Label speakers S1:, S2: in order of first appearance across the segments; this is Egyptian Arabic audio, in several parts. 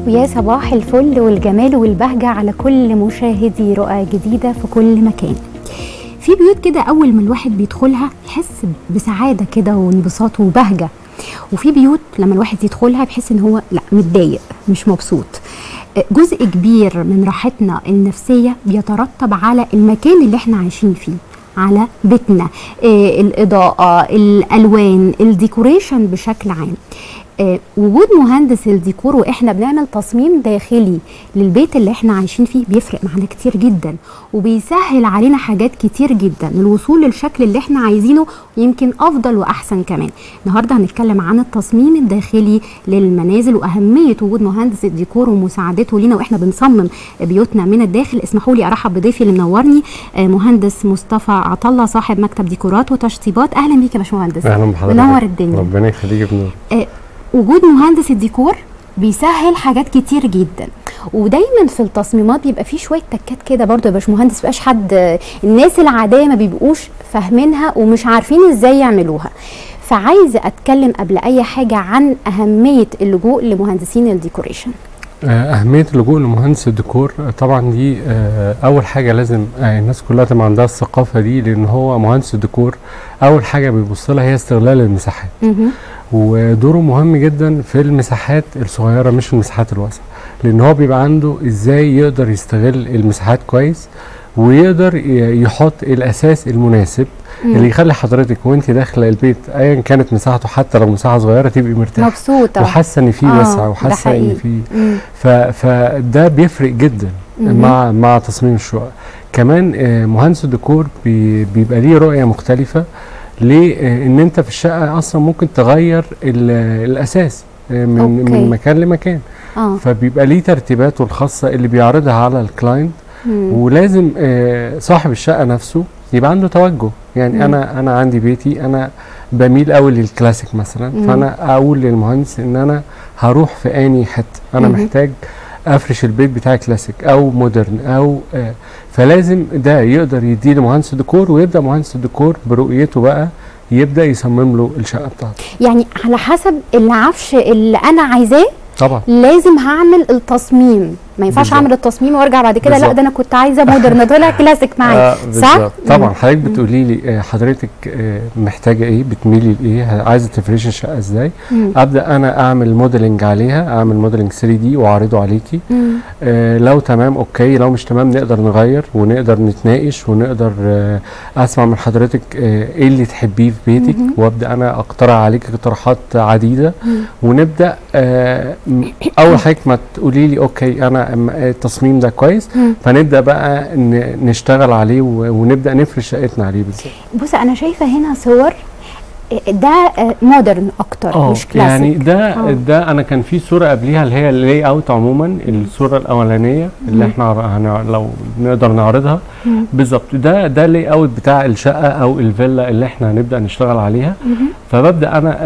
S1: ويا صباح الفل والجمال والبهجة على كل مشاهدي رؤى جديدة في كل مكان في بيوت كده أول ما الواحد بيدخلها يحس بسعادة كده وانبساط وبهجة وفي بيوت لما الواحد يدخلها بيحس ان هو لا متضايق مش مبسوط جزء كبير من راحتنا النفسية بيترتب على المكان اللي احنا عايشين فيه على بيتنا آه الإضاءة الألوان الديكوريشن بشكل عام آه وجود مهندس الديكور واحنا بنعمل تصميم داخلي للبيت اللي احنا عايشين فيه بيفرق معانا كتير جدا وبيسهل علينا حاجات كتير جدا الوصول للشكل اللي احنا عايزينه يمكن افضل واحسن كمان النهارده هنتكلم عن التصميم الداخلي للمنازل واهميه وجود مهندس الديكور ومساعدته لينا واحنا بنصمم بيوتنا من الداخل اسمحوا لي ارحب بضيفي اللي منورني آه مهندس مصطفى عطله صاحب مكتب ديكورات وتشطيبات اهلا بيك يا باشمهندس
S2: اهلا بحضرتك
S1: منور الدنيا
S2: ربنا يخليك يا بنور
S1: آه وجود مهندس الديكور بيسهل حاجات كتير جدا ودايما في التصميمات بيبقى فيه شويه تكات كده برضو يا باشمهندس مبقاش حد الناس العاديه ما بيبقوش فاهمينها ومش عارفين ازاي يعملوها فعايزه اتكلم قبل اي حاجه عن اهميه اللجوء لمهندسين الديكوريشن
S2: أهمية اللجوء لمهندس الديكور طبعا دي أول حاجة لازم الناس كلها تبقى عندها الثقافة دي لأن هو مهندس الديكور أول حاجة بيبص لها هي استغلال المساحات ودوره مهم جدا في المساحات الصغيرة مش المساحات الواسعة لأن هو بيبقى عنده إزاي يقدر يستغل المساحات كويس ويقدر يحط الأساس المناسب مم. اللي يخلي حضرتك وانت داخله البيت ايا كانت مساحته حتى لو مساحه صغيره تبقي مرتاحه
S1: مبسوطه
S2: وحاسه ان في وسع وحاسه ان في فده بيفرق جدا مم. مع مع تصميم الشقق كمان مهندس الديكور بي بيبقى ليه رؤيه مختلفه ليه ان انت في الشقه اصلا ممكن تغير الاساس من أوكي. من مكان لمكان آه. فبيبقى ليه ترتيباته الخاصه اللي بيعرضها على الكلاينت ولازم صاحب الشقه نفسه يبقى عنده توجه يعني مم. انا انا عندي بيتي انا بميل قوي للكلاسيك مثلا مم. فانا اقول للمهندس ان انا هروح في اني حته انا مم. محتاج افرش البيت بتاعي كلاسيك او مودرن او آه فلازم ده يقدر يديه لمهندس الديكور ويبدا مهندس الديكور برؤيته بقى يبدا يصمم له الشقه بتاعته
S1: يعني على حسب العفش اللي انا عايزاه
S2: طبعا
S1: لازم هعمل التصميم ما ينفعش اعمل التصميم وارجع بعد كده لا ده انا كنت عايزه مودرن طلع كلاسيك معايا
S2: آه صح طبعا حضرتك بتقولي لي حضرتك محتاجه ايه بتميلي لايه عايزه تفرشي الشقه ازاي مم. ابدا انا اعمل موديلنج عليها اعمل موديلنج 3 دي واعرضه عليكي آه لو تمام اوكي لو مش تمام نقدر نغير ونقدر نتناقش ونقدر آه اسمع من حضرتك آه ايه اللي تحبيه في بيتك مم. وابدا انا اقترح عليك اقتراحات عديده مم. ونبدا آه اول حاجه ما تقولي لي اوكي انا التصميم ده كويس مم. فنبدا بقى نشتغل عليه ونبدا نفرش شقتنا عليه بالظبط
S1: بص انا شايفه هنا صور ده مودرن اكتر مش كلاسيك
S2: يعني ده أوه. ده انا كان في صوره قبليها اللي هي اللاي اوت عموما الصوره الاولانيه اللي احنا لو نقدر نعرضها بالظبط ده ده اللاي اوت بتاع الشقه او الفيلا اللي احنا هنبدا نشتغل عليها مم. فببدا انا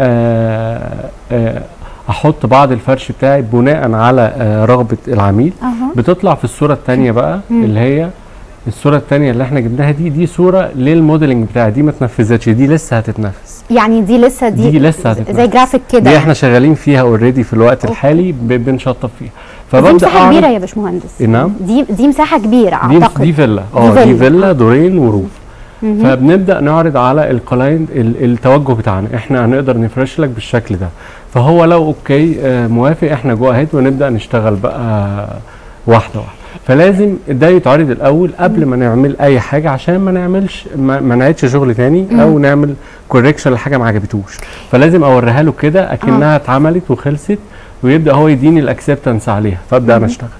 S2: آآ آآ احط بعض الفرش بتاعي بناء على رغبه العميل أه. بتطلع في الصوره الثانيه بقى مم. اللي هي الصوره الثانيه اللي احنا جبناها دي دي صوره للموديلنج بتاعي دي ما اتنفذتش دي لسه هتتنفذ
S1: يعني دي لسه دي,
S2: دي لسه هتتنفذ
S1: زي جرافيك كده
S2: دي احنا شغالين فيها اوريدي في الوقت أوكي. الحالي بنشطب فيها
S1: فببدا دي مساحه كبيره يا باشمهندس
S2: نعم
S1: دي دي مساحه كبيره اعتقد
S2: دي, دي فيلا اه دي فيلا دورين وروف فبنبدا نعرض على الكلاينت التوجه بتاعنا احنا هنقدر نفرش لك بالشكل ده فهو لو اوكي موافق احنا جو اهيد ونبدا نشتغل بقى واحده واحده فلازم ده يتعرض الاول قبل ما نعمل اي حاجه عشان ما نعملش ما, ما نعيدش شغل تاني او نعمل كوريكشن لحاجه ما عجبتوش فلازم اوريها له كده اكنها اتعملت وخلصت ويبدا هو يديني الاكسبتنس عليها فابدا انا اشتغل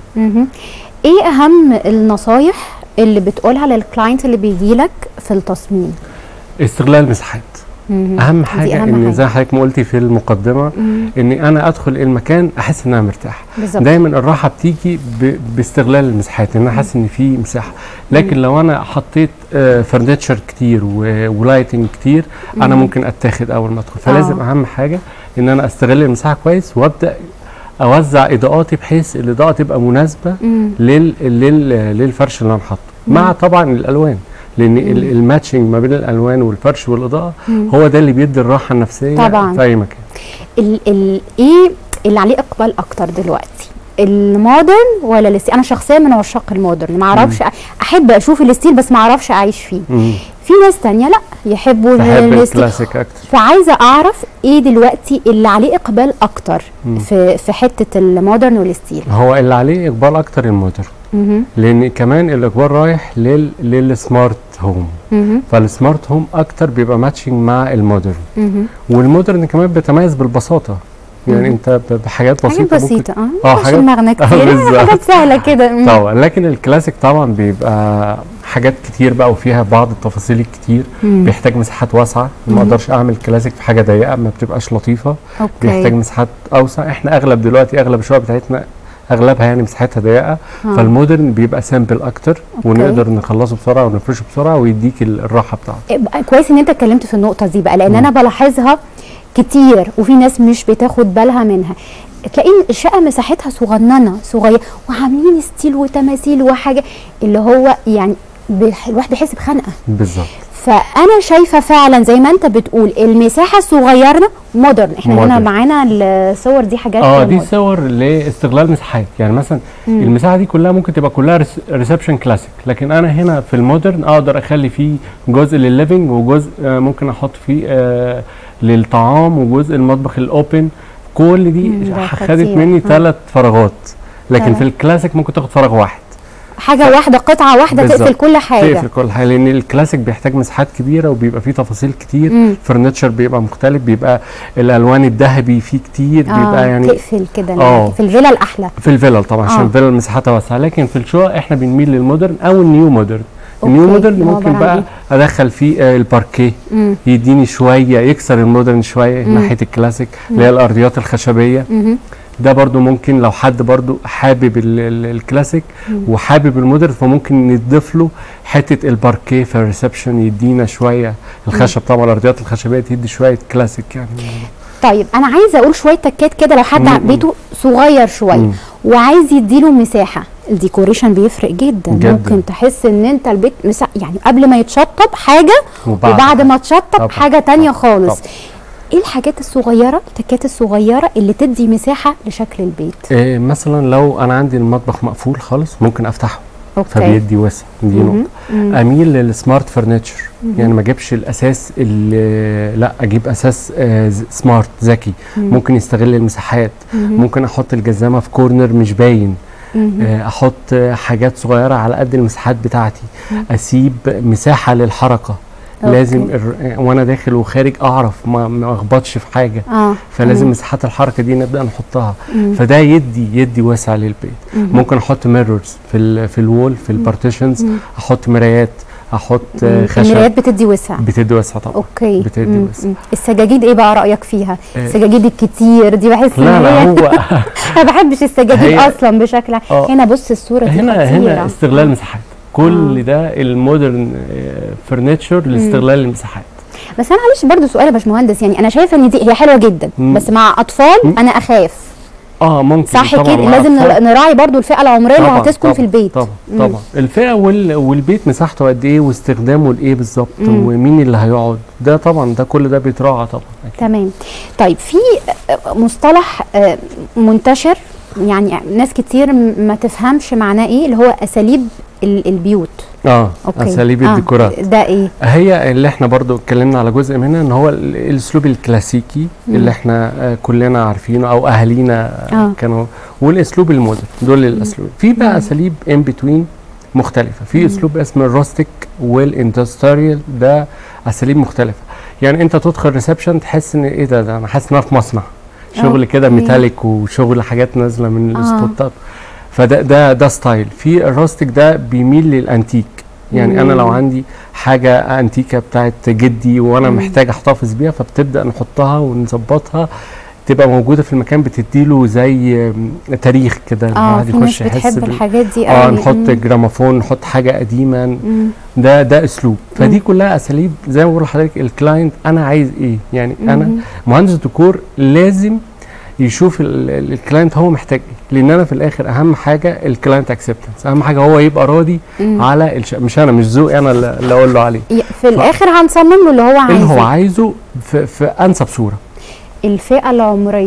S1: ايه اهم النصايح اللي بتقولها للكلاينت اللي بيجي لك في التصميم
S2: استغلال المساحات اهم حاجه أهم ان حاجة. زي حضرتك ما قلتي في المقدمه اني انا ادخل المكان احس ان انا مرتاح بالزبط. دايما الراحه بتيجي باستغلال المساحات ان انا حاسس ان في مساحه لكن مم. لو انا حطيت آه فرنتشر كتير ولايتنج كتير مم. انا ممكن اتاخد اول ما ادخل فلازم أوه. اهم حاجه ان انا استغل المساحه كويس وابدا اوزع اضاءاتي بحيث الاضاءه تبقى مناسبه لل... لل... للفرش اللي انا حاطه مع طبعا الالوان لان الماتشنج ما بين الالوان والفرش والاضاءه
S1: مم.
S2: هو ده اللي بيدي الراحه النفسيه
S1: طبعاً.
S2: في اي مكان
S1: ال ال ايه اللي عليه اقبال اكتر دلوقتي المودرن ولا الستيل انا شخصيا من عشاق المودرن ما اعرفش احب اشوف الستيل بس ما اعرفش اعيش فيه
S2: مم.
S1: في ناس تانية لا يحبوا
S2: بحب
S1: الستيل
S2: الكلاسيك اكتر
S1: فعايزه اعرف ايه دلوقتي اللي عليه اقبال اكتر
S2: مم.
S1: في في حته المودرن والستيل
S2: هو اللي عليه اقبال اكتر المودرن
S1: مهم.
S2: لان كمان الاقبال رايح لل للسمارت هوم
S1: مهم.
S2: فالسمارت هوم اكتر بيبقى ماتشنج مع المودرن
S1: مهم.
S2: والمودرن كمان بيتميز بالبساطه يعني
S1: مم.
S2: انت ب- بحاجات
S1: حاجات
S2: بسيطه
S1: بسيطه اه
S2: اه
S1: مش
S2: حاجات
S1: دماغنا
S2: آه،
S1: كتير
S2: بالظبط.
S1: حاجات سهله كده مم.
S2: طبعا لكن الكلاسيك طبعا بيبقى حاجات كتير بقى وفيها بعض التفاصيل الكتير
S1: مم.
S2: بيحتاج مساحات واسعه
S1: مم.
S2: ما اقدرش اعمل كلاسيك في حاجه ضيقه ما بتبقاش لطيفه بيحتاج
S1: اوكي
S2: مساحات اوسع احنا اغلب دلوقتي اغلب الشقق بتاعتنا اغلبها يعني مساحتها ضيقه
S1: آه.
S2: فالمودرن بيبقى سامبل اكتر ونقدر نخلصه بسرعه ونفرشه بسرعه ويديك ال- الراحه بتاعته
S1: بقى كويس ان انت اتكلمت في النقطه دي بقى لان
S2: مم.
S1: انا بلاحظها كتير وفي ناس مش بتاخد بالها منها تلاقي الشقه مساحتها صغننه صغيره وعاملين ستيل وتماثيل وحاجه اللي هو يعني بيح- الواحد بيحس بخنقه
S2: بالظبط
S1: فانا شايفه فعلا زي ما انت بتقول المساحه الصغيره مودرن احنا هنا
S2: مودرن.
S1: معانا الصور دي حاجات
S2: اه دي
S1: مودرن.
S2: صور لاستغلال مساحات يعني مثلا
S1: مم.
S2: المساحه دي كلها ممكن تبقى كلها ريسبشن كلاسيك لكن انا هنا في المودرن اقدر اخلي فيه جزء للليفنج وجزء آه ممكن احط فيه آه للطعام وجزء المطبخ الاوبن كل دي
S1: مم، ده
S2: خدت
S1: خطير.
S2: مني
S1: آه.
S2: ثلاث فراغات لكن
S1: تمام.
S2: في الكلاسيك ممكن تاخد فراغ واحد
S1: حاجه واحده قطعه واحده
S2: بالظبط.
S1: تقفل كل حاجه
S2: تقفل كل حاجه لان الكلاسيك بيحتاج مساحات كبيره وبيبقى فيه تفاصيل كتير
S1: مم.
S2: فرنتشر بيبقى مختلف بيبقى الالوان الذهبي فيه كتير بيبقى
S1: آه
S2: يعني
S1: تقفل كده
S2: آه.
S1: في الفيلا الاحلى
S2: في الفيلل طبعا عشان
S1: آه.
S2: الفيلل مساحتها واسعه لكن في الشقق احنا بنميل للمودرن او النيو مودرن النيو
S1: أوكي.
S2: مودرن
S1: اللي هو
S2: ممكن
S1: عبارة عن
S2: بقى ادخل فيه آه، الباركيه
S1: مم.
S2: يديني شويه يكسر المودرن شويه
S1: مم.
S2: ناحيه الكلاسيك اللي هي الارضيات الخشبيه
S1: مهم.
S2: ده برضو ممكن لو حد برضو حابب ال ال الكلاسيك
S1: مم.
S2: وحابب المودرن فممكن نضيف له حته الباركيه في الريسبشن يدينا شويه الخشب طبعا الارضيات الخشبيه تدي شويه كلاسيك يعني
S1: طيب انا عايزه اقول شويه تكات كده لو حد
S2: مم.
S1: بيته صغير شويه
S2: مم.
S1: وعايز يديله مساحه الديكوريشن بيفرق جدا,
S2: جداً.
S1: ممكن تحس ان انت البيت مسا... يعني قبل ما يتشطب حاجه وبعد ما تشطب
S2: طبعاً.
S1: حاجه تانية
S2: طبعاً.
S1: خالص ايه الحاجات الصغيره التكات الصغيره اللي تدي مساحه لشكل البيت
S2: إيه مثلا لو انا عندي المطبخ مقفول خالص ممكن افتحه
S1: اوكي
S2: فبيدي وسع دي
S1: مهم.
S2: نقطه
S1: مم.
S2: اميل للسمارت فرنتشر يعني ما اجيبش الاساس اللي لا اجيب اساس آه، ز- سمارت ذكي
S1: مم.
S2: ممكن يستغل المساحات
S1: مهم.
S2: ممكن احط الجزامه في كورنر مش باين
S1: مهم.
S2: آه، احط آه، حاجات صغيره على قد المساحات بتاعتي
S1: مم.
S2: اسيب مساحه للحركه
S1: أوكي.
S2: لازم الر- آه، وانا داخل وخارج اعرف ما ما اخبطش في حاجه
S1: اه
S2: فلازم
S1: مم.
S2: مساحات الحركه دي نبدا نحطها
S1: مم.
S2: فده يدي يدي وسع للبيت
S1: مهم.
S2: ممكن احط ميرورز في ال في الوول في البارتيشنز
S1: مم.
S2: احط مرايات احط آه،
S1: مم.
S2: خشب
S1: المرايات بتدي وسع
S2: بتدي وسع طبعا
S1: اوكي
S2: بتدي
S1: مم.
S2: وسع.
S1: مم. السجاجيد ايه بقى رايك فيها
S2: آه.
S1: السجاجيد الكتير دي بحس
S2: لا
S1: ان
S2: لا
S1: هي
S2: هو
S1: ما بحبش السجاجيد
S2: هي-
S1: اصلا بشكل عام.
S2: آه.
S1: هنا بص الصوره دي
S2: هنا
S1: خطيرة.
S2: هنا استغلال
S1: آه.
S2: مساحات كل ده المودرن فرنتشر لاستغلال المساحات
S1: بس انا معلش برضو سؤال يا باشمهندس يعني انا شايفه ان دي هي حلوه جدا
S2: مم.
S1: بس مع اطفال
S2: مم.
S1: انا اخاف
S2: اه ممكن
S1: صح
S2: طبعاً
S1: كده
S2: مع
S1: لازم
S2: أطفال.
S1: نراعي برضو الفئه العمريه اللي
S2: طبعاً،
S1: هتسكن
S2: طبعاً،
S1: في البيت
S2: طبعا
S1: مم.
S2: طبعا الفئه وال... والبيت مساحته قد ايه واستخدامه لايه بالظبط
S1: مم.
S2: ومين اللي هيقعد ده طبعا ده كل ده بيتراعى طبعا أكيد.
S1: تمام طيب في آه، مصطلح آه، منتشر يعني ناس كتير م- ما تفهمش معناه ايه اللي هو اساليب ال- البيوت
S2: اه
S1: اوكي
S2: اساليب
S1: آه،
S2: الديكورات
S1: ده ايه
S2: هي اللي احنا برضو اتكلمنا على جزء منها ان هو ال- الاسلوب الكلاسيكي
S1: مم.
S2: اللي احنا آه، كلنا عارفينه او اهالينا
S1: آه.
S2: آه. كانوا والاسلوب المودرن دول الاسلوب في
S1: مم.
S2: بقى اساليب ان بتوين مختلفه في اسلوب اسمه الروستيك والاندستريال ده اساليب مختلفه يعني انت تدخل ريسبشن تحس ان ايه ده, ده انا حاسس ان انا في مصنع شغل كده
S1: أوكي.
S2: ميتاليك وشغل حاجات نازله من
S1: آه.
S2: السبوتات فده ده ده ستايل في الروستيك ده بيميل للانتيك يعني انا لو
S1: مم.
S2: عندي حاجه انتيكه بتاعت جدي وانا
S1: مم.
S2: محتاج احتفظ بيها فبتبدا نحطها ونظبطها تبقى موجوده في المكان بتديله زي آم، تاريخ كده
S1: اه
S2: الواحد
S1: في ناس بتحب
S2: بال-
S1: الحاجات دي
S2: اه
S1: قوي.
S2: نحط
S1: مم.
S2: جراموفون نحط حاجه قديمه
S1: مم.
S2: ده ده اسلوب فدي
S1: مم.
S2: كلها اساليب زي ما بقول لحضرتك الكلاينت انا عايز ايه يعني انا
S1: مم.
S2: مهندس ديكور لازم يشوف ال- ال- الكلاينت هو محتاج ايه لان انا في الاخر اهم حاجه الكلاينت اكسبتنس اهم حاجه هو يبقى راضي
S1: مم.
S2: على الش... مش انا مش ذوقي انا اللي اللي اقول له عليه
S1: ي- في الاخر هنصمم له اللي هو
S2: اللي
S1: عايزه
S2: هو عايزه في, في انسب صوره
S1: الفئه العمريه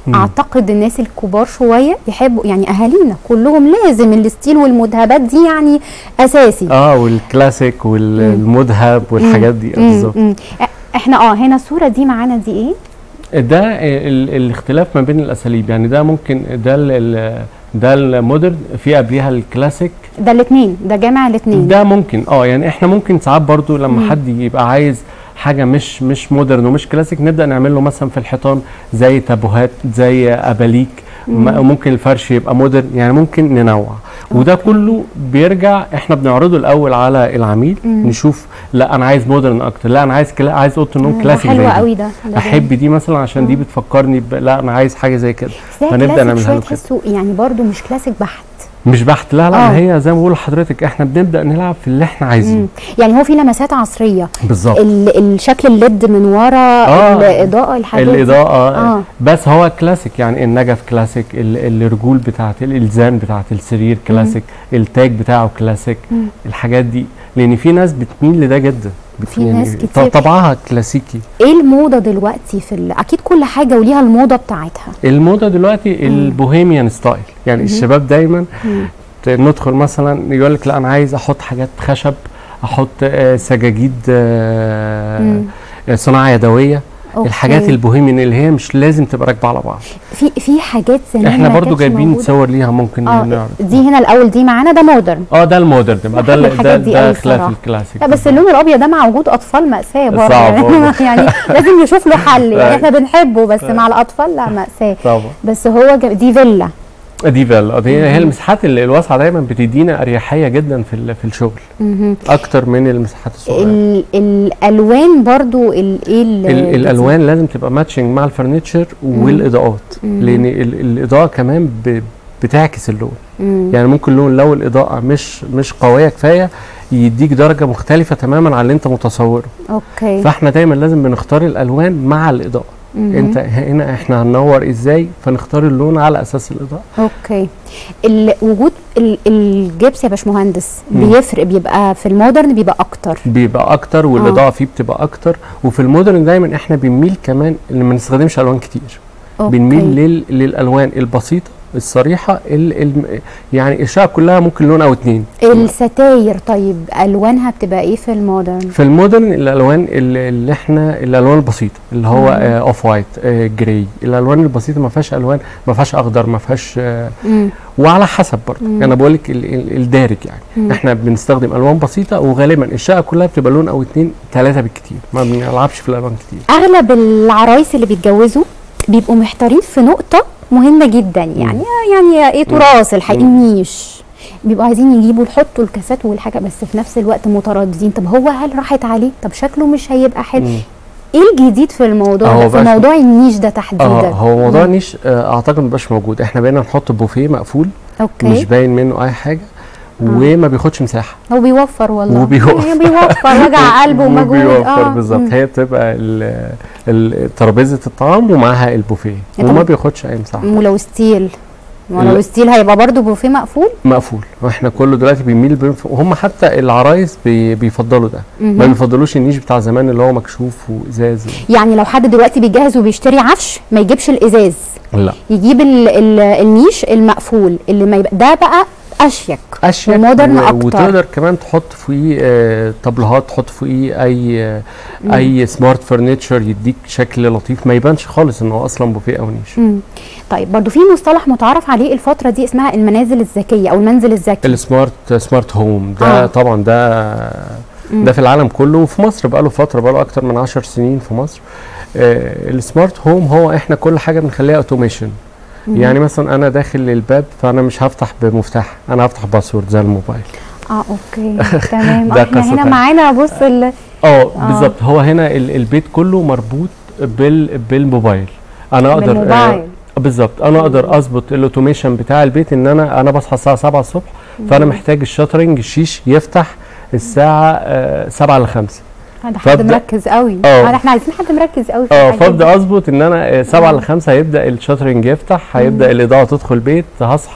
S1: مم. اعتقد الناس الكبار شويه يحبوا يعني اهالينا كلهم لازم الستيل والمذهبات دي يعني اساسي
S2: اه والكلاسيك والمذهب والحاجات دي بالظبط
S1: احنا اه هنا الصوره دي معانا دي ايه
S2: ده الاختلاف ما بين الاساليب يعني ده ممكن ده ده المودرن في قبليها الكلاسيك
S1: ده الاثنين ده جامع الاثنين
S2: ده ممكن اه يعني احنا ممكن ساعات برضو لما مم. حد يبقى عايز حاجه مش مش مودرن ومش كلاسيك نبدا نعمل له مثلا في الحيطان زي تابوهات زي اباليك مم. ممكن الفرش يبقى مودرن يعني ممكن ننوع وده أوكي. كله بيرجع احنا بنعرضه الاول على العميل مم. نشوف لا انا عايز مودرن اكتر لا انا عايز كلا عايز اوضه النوم كلاسيك
S1: حلوه قوي ده,
S2: ده احب دي مثلا عشان مم. دي بتفكرني ب... لا انا عايز حاجه زي كده
S1: فنبدا نعملها له كده يعني برده مش كلاسيك بحت
S2: مش بحت لا لا أوه. هي زي ما بقول لحضرتك احنا بنبدا نلعب في اللي احنا عايزينه
S1: يعني هو في لمسات عصريه
S2: بالظبط
S1: الشكل الليد من ورا آه. الاضاءه الحاجات
S2: الاضاءه آه. بس هو كلاسيك يعني النجف كلاسيك الرجول بتاعت الالزان بتاعت السرير كلاسيك مم. التاج بتاعه كلاسيك مم. الحاجات دي لان في ناس بتميل لده جدا
S1: في يعني ناس كتير
S2: طبعها كلاسيكي
S1: ايه الموضه دلوقتي في ال... اكيد كل حاجه وليها الموضه بتاعتها
S2: الموضه دلوقتي البوهيميان ستايل يعني مم. الشباب دايما مم. ندخل مثلا يقول لك لا انا عايز احط حاجات خشب احط آه سجاجيد آه صناعه يدويه أوكي. الحاجات البوهيميان اللي هي مش لازم تبقى راكبه على بعض
S1: في في حاجات زمان
S2: احنا برضو جايبين صور ليها ممكن
S1: آه نعرض دي هنا الاول دي معانا ده مودرن
S2: اه ده المودرن ده ده ده خلاف الكلاسيك
S1: لا بس اللون الابيض ده مع وجود اطفال ماساه برضه يعني, يعني لازم نشوف له حل يعني احنا بنحبه بس مع الاطفال لا ماساه
S2: طبعا
S1: بس هو دي فيلا
S2: دي فيلا دي هي المساحات الواسعه دايما بتدينا اريحيه جدا في في الشغل
S1: مم.
S2: اكتر من المساحات الصغيره
S1: الالوان برضو ايه
S2: الالوان لازم تبقى ماتشنج مع الفرنتشر والاضاءات لان الاضاءه كمان بتعكس اللون
S1: مم.
S2: يعني ممكن اللون لو الاضاءه مش مش قويه كفايه يديك درجه مختلفه تماما عن اللي انت متصوره
S1: اوكي
S2: فاحنا دايما لازم بنختار الالوان مع الاضاءه
S1: مم.
S2: انت هنا احنا هننور ازاي فنختار اللون على اساس الاضاءه
S1: اوكي وجود الجبس يا باشمهندس بيفرق بيبقى في المودرن بيبقى اكتر
S2: بيبقى اكتر والاضاءه آه. فيه بتبقى اكتر وفي المودرن دايما احنا بنميل كمان ان ما نستخدمش الوان كتير
S1: أوكي.
S2: بنميل لل... للالوان البسيطه الصريحه ال ال يعني الشقه كلها ممكن لون او اتنين
S1: الستاير طيب الوانها بتبقى ايه في المودرن
S2: في المودرن الالوان اللي احنا الالوان البسيطه اللي هو آه اوف وايت آه جراي الالوان البسيطه ما فيهاش الوان ما فيهاش اخضر ما فيهاش آه وعلى حسب برضه انا بقول لك الدارج يعني
S1: مم.
S2: احنا بنستخدم الوان بسيطه وغالبا الشقه كلها بتبقى لون او اتنين ثلاثه بالكتير ما بنلعبش في الالوان كتير
S1: اغلب العرايس اللي بيتجوزوا بيبقوا محتارين في نقطه مهمه جدا يعني مم. يعني ايه تراث الحقيقي النيش بيبقوا عايزين يجيبوا يحطوا الكاسات والحاجه بس في نفس الوقت مترددين طب هو هل راحت عليه طب شكله مش هيبقى حلو ايه الجديد في الموضوع ده في موضوع النيش ده تحديدا
S2: اه هو موضوع النيش آه اعتقد ما بقاش موجود احنا بقينا نحط بوفيه مقفول
S1: اوكي
S2: مش باين منه اي حاجه وما بياخدش مساحه
S1: هو بيوفر والله
S2: وبيوفر
S1: بيوفر وجع قلب ومجهود
S2: بيوفر آه. بالظبط هي بتبقى ترابيزه الطعام ومعاها البوفيه وما بياخدش اي مساحه
S1: ولو ستيل ولو ستيل هيبقى برضه بوفيه مقفول
S2: مقفول واحنا كله دلوقتي بيميل وهم حتى العرايس بي بيفضلوا ده ما بيفضلوش النيش بتاع زمان اللي هو مكشوف وازاز
S1: يعني لو حد دلوقتي بيجهز وبيشتري عفش ما يجيبش الازاز
S2: لا
S1: يجيب ال ال النيش المقفول اللي ما يبقى ده بقى اشيك
S2: اشيك
S1: ومودرن
S2: و...
S1: اكتر
S2: وتقدر كمان تحط فيه آه طبلات تحط فيه اي آه اي سمارت فرنتشر يديك شكل لطيف ما يبانش خالص انه اصلا بوفيه او نيش
S1: مم. طيب برضو في مصطلح متعارف عليه الفتره دي اسمها المنازل الذكيه او المنزل الذكي
S2: السمارت سمارت هوم ده آه. طبعا ده مم. ده في العالم كله وفي مصر بقى له فتره بقى له اكتر من 10 سنين في مصر آه السمارت هوم هو احنا كل حاجه بنخليها اوتوميشن يعني مثلا انا داخل للباب فانا مش هفتح بمفتاح انا هفتح باسورد زي الموبايل
S1: اه اوكي تمام احنا هنا معانا بص ال
S2: اه بالظبط هو هنا البيت كله مربوط بال بالموبايل انا اقدر
S1: بالموبايل
S2: آه بالظبط انا اقدر اظبط الاوتوميشن بتاع البيت ان انا انا بصحى الساعه 7 الصبح فانا محتاج الشاترنج الشيش يفتح الساعه آه 7 ل 5
S1: ده حد مركز قوي
S2: اه
S1: احنا عايزين حد مركز قوي
S2: اه فابدا اظبط ان انا 7 ل 5 هيبدا الشاترنج يفتح هيبدا الاضاءه تدخل البيت هصحى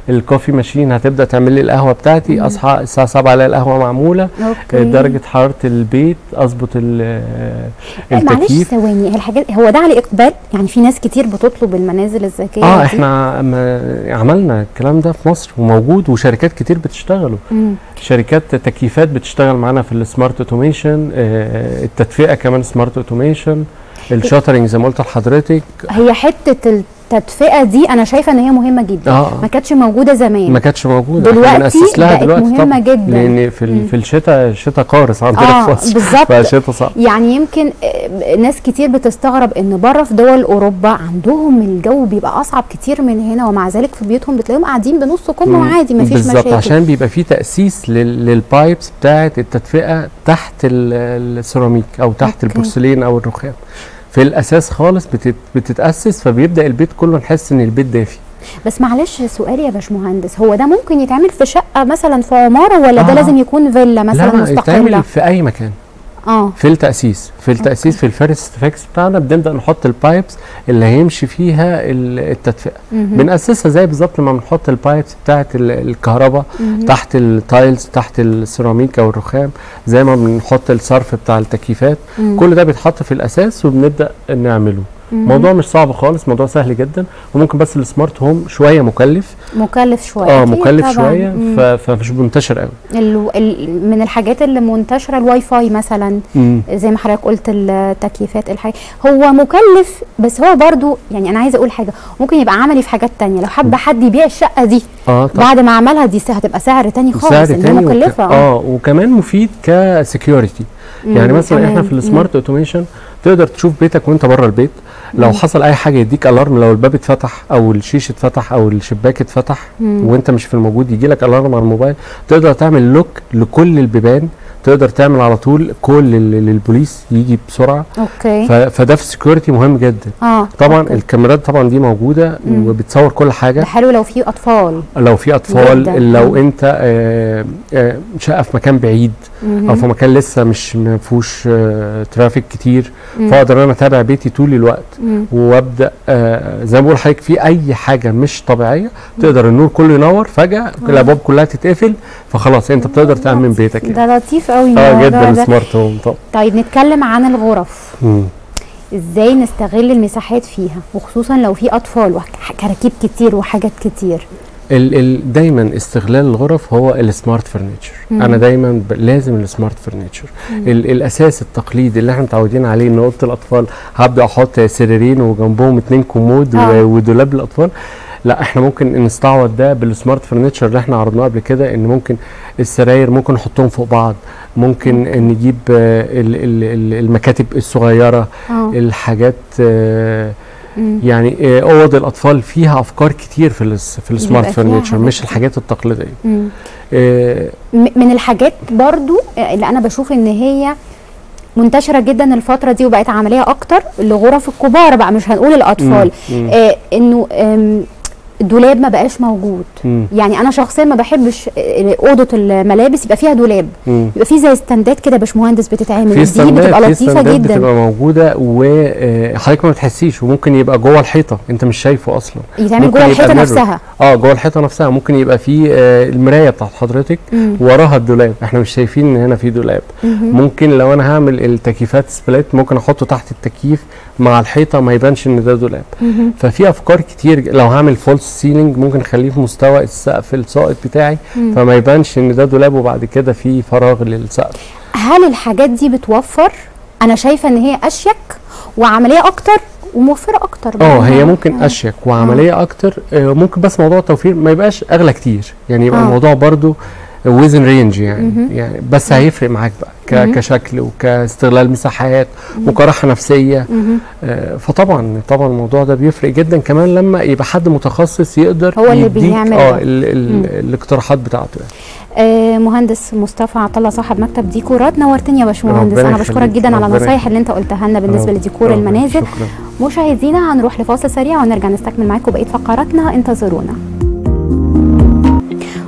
S2: الكوفي ماشين هتبدا تعمل لي القهوه بتاعتي
S1: مم.
S2: اصحى الساعه 7 الاقي القهوه معموله
S1: اوكي
S2: درجه حراره البيت اظبط ال-
S1: معلش
S2: التكييف
S1: ثواني هي الحاجات هو ده عليه اقبال يعني في ناس كتير بتطلب المنازل الذكيه
S2: اه
S1: دي؟
S2: احنا ما- عملنا الكلام ده في مصر وموجود وشركات كتير بتشتغله
S1: مم.
S2: شركات تكييفات بتشتغل معانا في السمارت اوتوميشن آه، التدفئه كمان سمارت اوتوميشن الشاترنج زي ما قلت لحضرتك
S1: هي حته التدفئه دي انا شايفه ان هي مهمه جدا
S2: اه
S1: ما كانتش موجوده زمان
S2: ما كانتش موجوده احنا
S1: دلوقتي
S2: بنأسس لها
S1: بقت
S2: دلوقتي
S1: مهمة
S2: طبعا
S1: جدا.
S2: لان في
S1: مم.
S2: ال- في الشتاء الشتاء قارس عندنا
S1: اه
S2: في مصر
S1: بالظبط
S2: بقى شتاء صعب
S1: يعني يمكن آه، ناس كتير بتستغرب ان بره في دول اوروبا عندهم الجو بيبقى اصعب كتير من هنا ومع ذلك في بيوتهم بتلاقيهم قاعدين بنص كم
S2: مم.
S1: وعادي مفيش
S2: بالظبط
S1: مشاكل
S2: عشان بيبقى في تأسيس لل- للبايبس بتاعه التدفئه تحت ال- السيراميك او تحت
S1: أوكي.
S2: البورسلين او الرخام في الاساس خالص بتت بتتاسس فبيبدا البيت كله نحس ان البيت دافي
S1: بس معلش سؤال يا باشمهندس هو ده ممكن يتعمل في شقه مثلا في عماره ولا ده
S2: آه.
S1: لازم يكون فيلا مثلا
S2: لا
S1: مستقله
S2: يتعمل في اي مكان
S1: اه
S2: في التأسيس في التأسيس في الفيرست فيكس بتاعنا بنبدأ نحط البايبس اللي هيمشي فيها ال- التدفئة
S1: مهم.
S2: بنأسسها زي بالظبط لما بنحط البايبس بتاعة ال- الكهرباء
S1: مهم.
S2: تحت التايلز تحت السيراميك او الرخام زي ما بنحط الصرف بتاع التكييفات
S1: مم.
S2: كل ده بيتحط في الاساس وبنبدا نعمله
S1: مهم.
S2: موضوع مش صعب خالص موضوع سهل جدا وممكن بس السمارت هوم شويه مكلف
S1: مكلف شويه
S2: اه
S1: أكيد
S2: مكلف
S1: طبعاً.
S2: شويه
S1: مم.
S2: ف- فمش منتشر قوي
S1: ال... ال... من الحاجات اللي منتشره الواي فاي مثلا
S2: مم.
S1: زي ما حضرتك قلت التكييفات الحاجة هو مكلف بس هو برضو يعني انا عايزه اقول حاجه ممكن يبقى عملي في حاجات تانية لو حب حد يبيع الشقه دي
S2: اه طبعا
S1: بعد ما عملها دي هتبقى سعر تاني خالص
S2: سعر
S1: ان هي
S2: تاني
S1: مكلفه
S2: وك... اه وكمان مفيد كسكيورتي يعني
S1: مم،
S2: مثلا احنا
S1: كمان.
S2: في السمارت اوتوميشن تقدر تشوف بيتك وانت بره البيت لو حصل اي حاجه يديك الارم لو الباب اتفتح او الشيش اتفتح او الشباك اتفتح
S1: مم.
S2: وانت مش في الموجود يجي لك الارم على الموبايل تقدر تعمل لوك لكل البيبان تقدر تعمل على طول كل لل- للبوليس يجي بسرعه
S1: اوكي
S2: ف... فده في السكيورتي مهم جدا
S1: اه
S2: طبعا
S1: أوكي.
S2: الكاميرات طبعا دي موجوده
S1: مم.
S2: وبتصور كل
S1: ده
S2: حاجه
S1: حلو لو في اطفال
S2: لو في اطفال
S1: جداً.
S2: لو
S1: مم.
S2: انت آه، آه، شقه في مكان بعيد
S1: مهم.
S2: او في مكان لسه مش ما فيهوش آه، ترافيك كتير
S1: مم.
S2: فاقدر انا اتابع بيتي طول الوقت
S1: مم.
S2: وابدا آه، زي ما بقول لحضرتك في اي حاجه مش طبيعيه تقدر النور كله ينور فجاه الابواب كلها تتقفل فخلاص انت بتقدر تامن بيتك يعني.
S1: ده لطيف قوي
S2: اه
S1: الموضوع
S2: جدا
S1: ده.
S2: سمارت هوم طبعا
S1: طيب نتكلم عن الغرف
S2: مم.
S1: ازاي نستغل المساحات فيها وخصوصا لو في اطفال وكراكيب كتير وحاجات كتير
S2: ال ال دايما استغلال الغرف هو السمارت فرنتشر
S1: مم.
S2: انا دايما ب لازم السمارت فرنتشر ال الاساس التقليدي اللي احنا متعودين عليه ان اوضه الاطفال هبدا احط سريرين وجنبهم اتنين كومود
S1: آه.
S2: و- ودولاب للاطفال لا احنا ممكن نستعوض ده بالسمارت فرنتشر اللي احنا عرضناه قبل كده ان ممكن السراير ممكن نحطهم فوق بعض ممكن نجيب آه، ال ال ال المكاتب الصغيره
S1: اه
S2: الحاجات آه،
S1: مم.
S2: يعني آه، اوض الاطفال فيها افكار كتير في الس في السمارت
S1: فيها
S2: فرنتشر
S1: حاجات
S2: مش
S1: كتير.
S2: الحاجات التقليديه
S1: مم.
S2: آه،
S1: م- من الحاجات برضو اللي انا بشوف ان هي منتشره جدا الفتره دي وبقت عمليه اكتر لغرف الكبار بقى مش هنقول الاطفال
S2: مم، مم،
S1: آه انه آم، الدولاب ما بقاش موجود
S2: مم،
S1: يعني انا شخصيا ما بحبش آه، اوضه الملابس يبقى فيها دولاب
S2: مم.
S1: يبقى في زي ستاندات كده يا باشمهندس بتتعمل
S2: في
S1: دي
S2: ستاندات
S1: بتبقى
S2: في
S1: لطيفه
S2: ستاندات
S1: جدا
S2: بتبقى موجوده وحضرتك ما بتحسيش وممكن يبقى جوه الحيطه انت مش شايفه اصلا
S1: يتعمل
S2: ممكن
S1: جوه
S2: يبقى
S1: الحيطه
S2: mirror.
S1: نفسها
S2: اه جوه الحيطه نفسها ممكن يبقى في آه، المرايه بتاعت حضرتك
S1: مم.
S2: وراها الدولاب احنا مش شايفين ان هنا في دولاب
S1: مهم.
S2: ممكن لو انا هعمل التكييفات سبليت ممكن احطه تحت التكييف مع الحيطه ما يبانش ان ده دولاب
S1: مهم.
S2: ففي افكار كتير لو هعمل فولس سيلينج ممكن اخليه في مستوى السقف الساقط بتاعي
S1: مم.
S2: فما يبانش ان ده دولاب وبعد كده في فراغ للسقف
S1: هل الحاجات دي بتوفر انا شايفه ان هي اشيك وعمليه اكتر وموفره اكتر
S2: اه
S1: بقى.
S2: هي ممكن
S1: آه.
S2: اشيك وعمليه اكتر آه، ممكن بس موضوع التوفير ما يبقاش اغلى كتير يعني يبقى
S1: آه.
S2: الموضوع برضو وزن رينج يعني
S1: مهم.
S2: يعني بس هيفرق معاك بقى
S1: مهم.
S2: ك- كشكل وكاستغلال مساحات وكراحه نفسيه
S1: مهم.
S2: آه، فطبعا طبعا الموضوع ده بيفرق جدا كمان لما يبقى حد متخصص يقدر
S1: هو اللي
S2: يديك
S1: بيعمل
S2: اه
S1: ده.
S2: ال ال
S1: مم.
S2: الاقتراحات بتاعته يعني.
S1: آه مهندس مصطفى عطله صاحب مكتب ديكورات نورتني يا باشمهندس
S2: ربنا
S1: انا بشكرك
S2: يخليك،
S1: جدا على
S2: ربنا
S1: النصايح اللي انت قلتها لنا بالنسبه
S2: رب-
S1: لديكور
S2: ربنا-
S1: المنازل
S2: شكرا
S1: مشاهدينا هنروح لفاصل سريع ونرجع نستكمل معاكم بقيه فقراتنا انتظرونا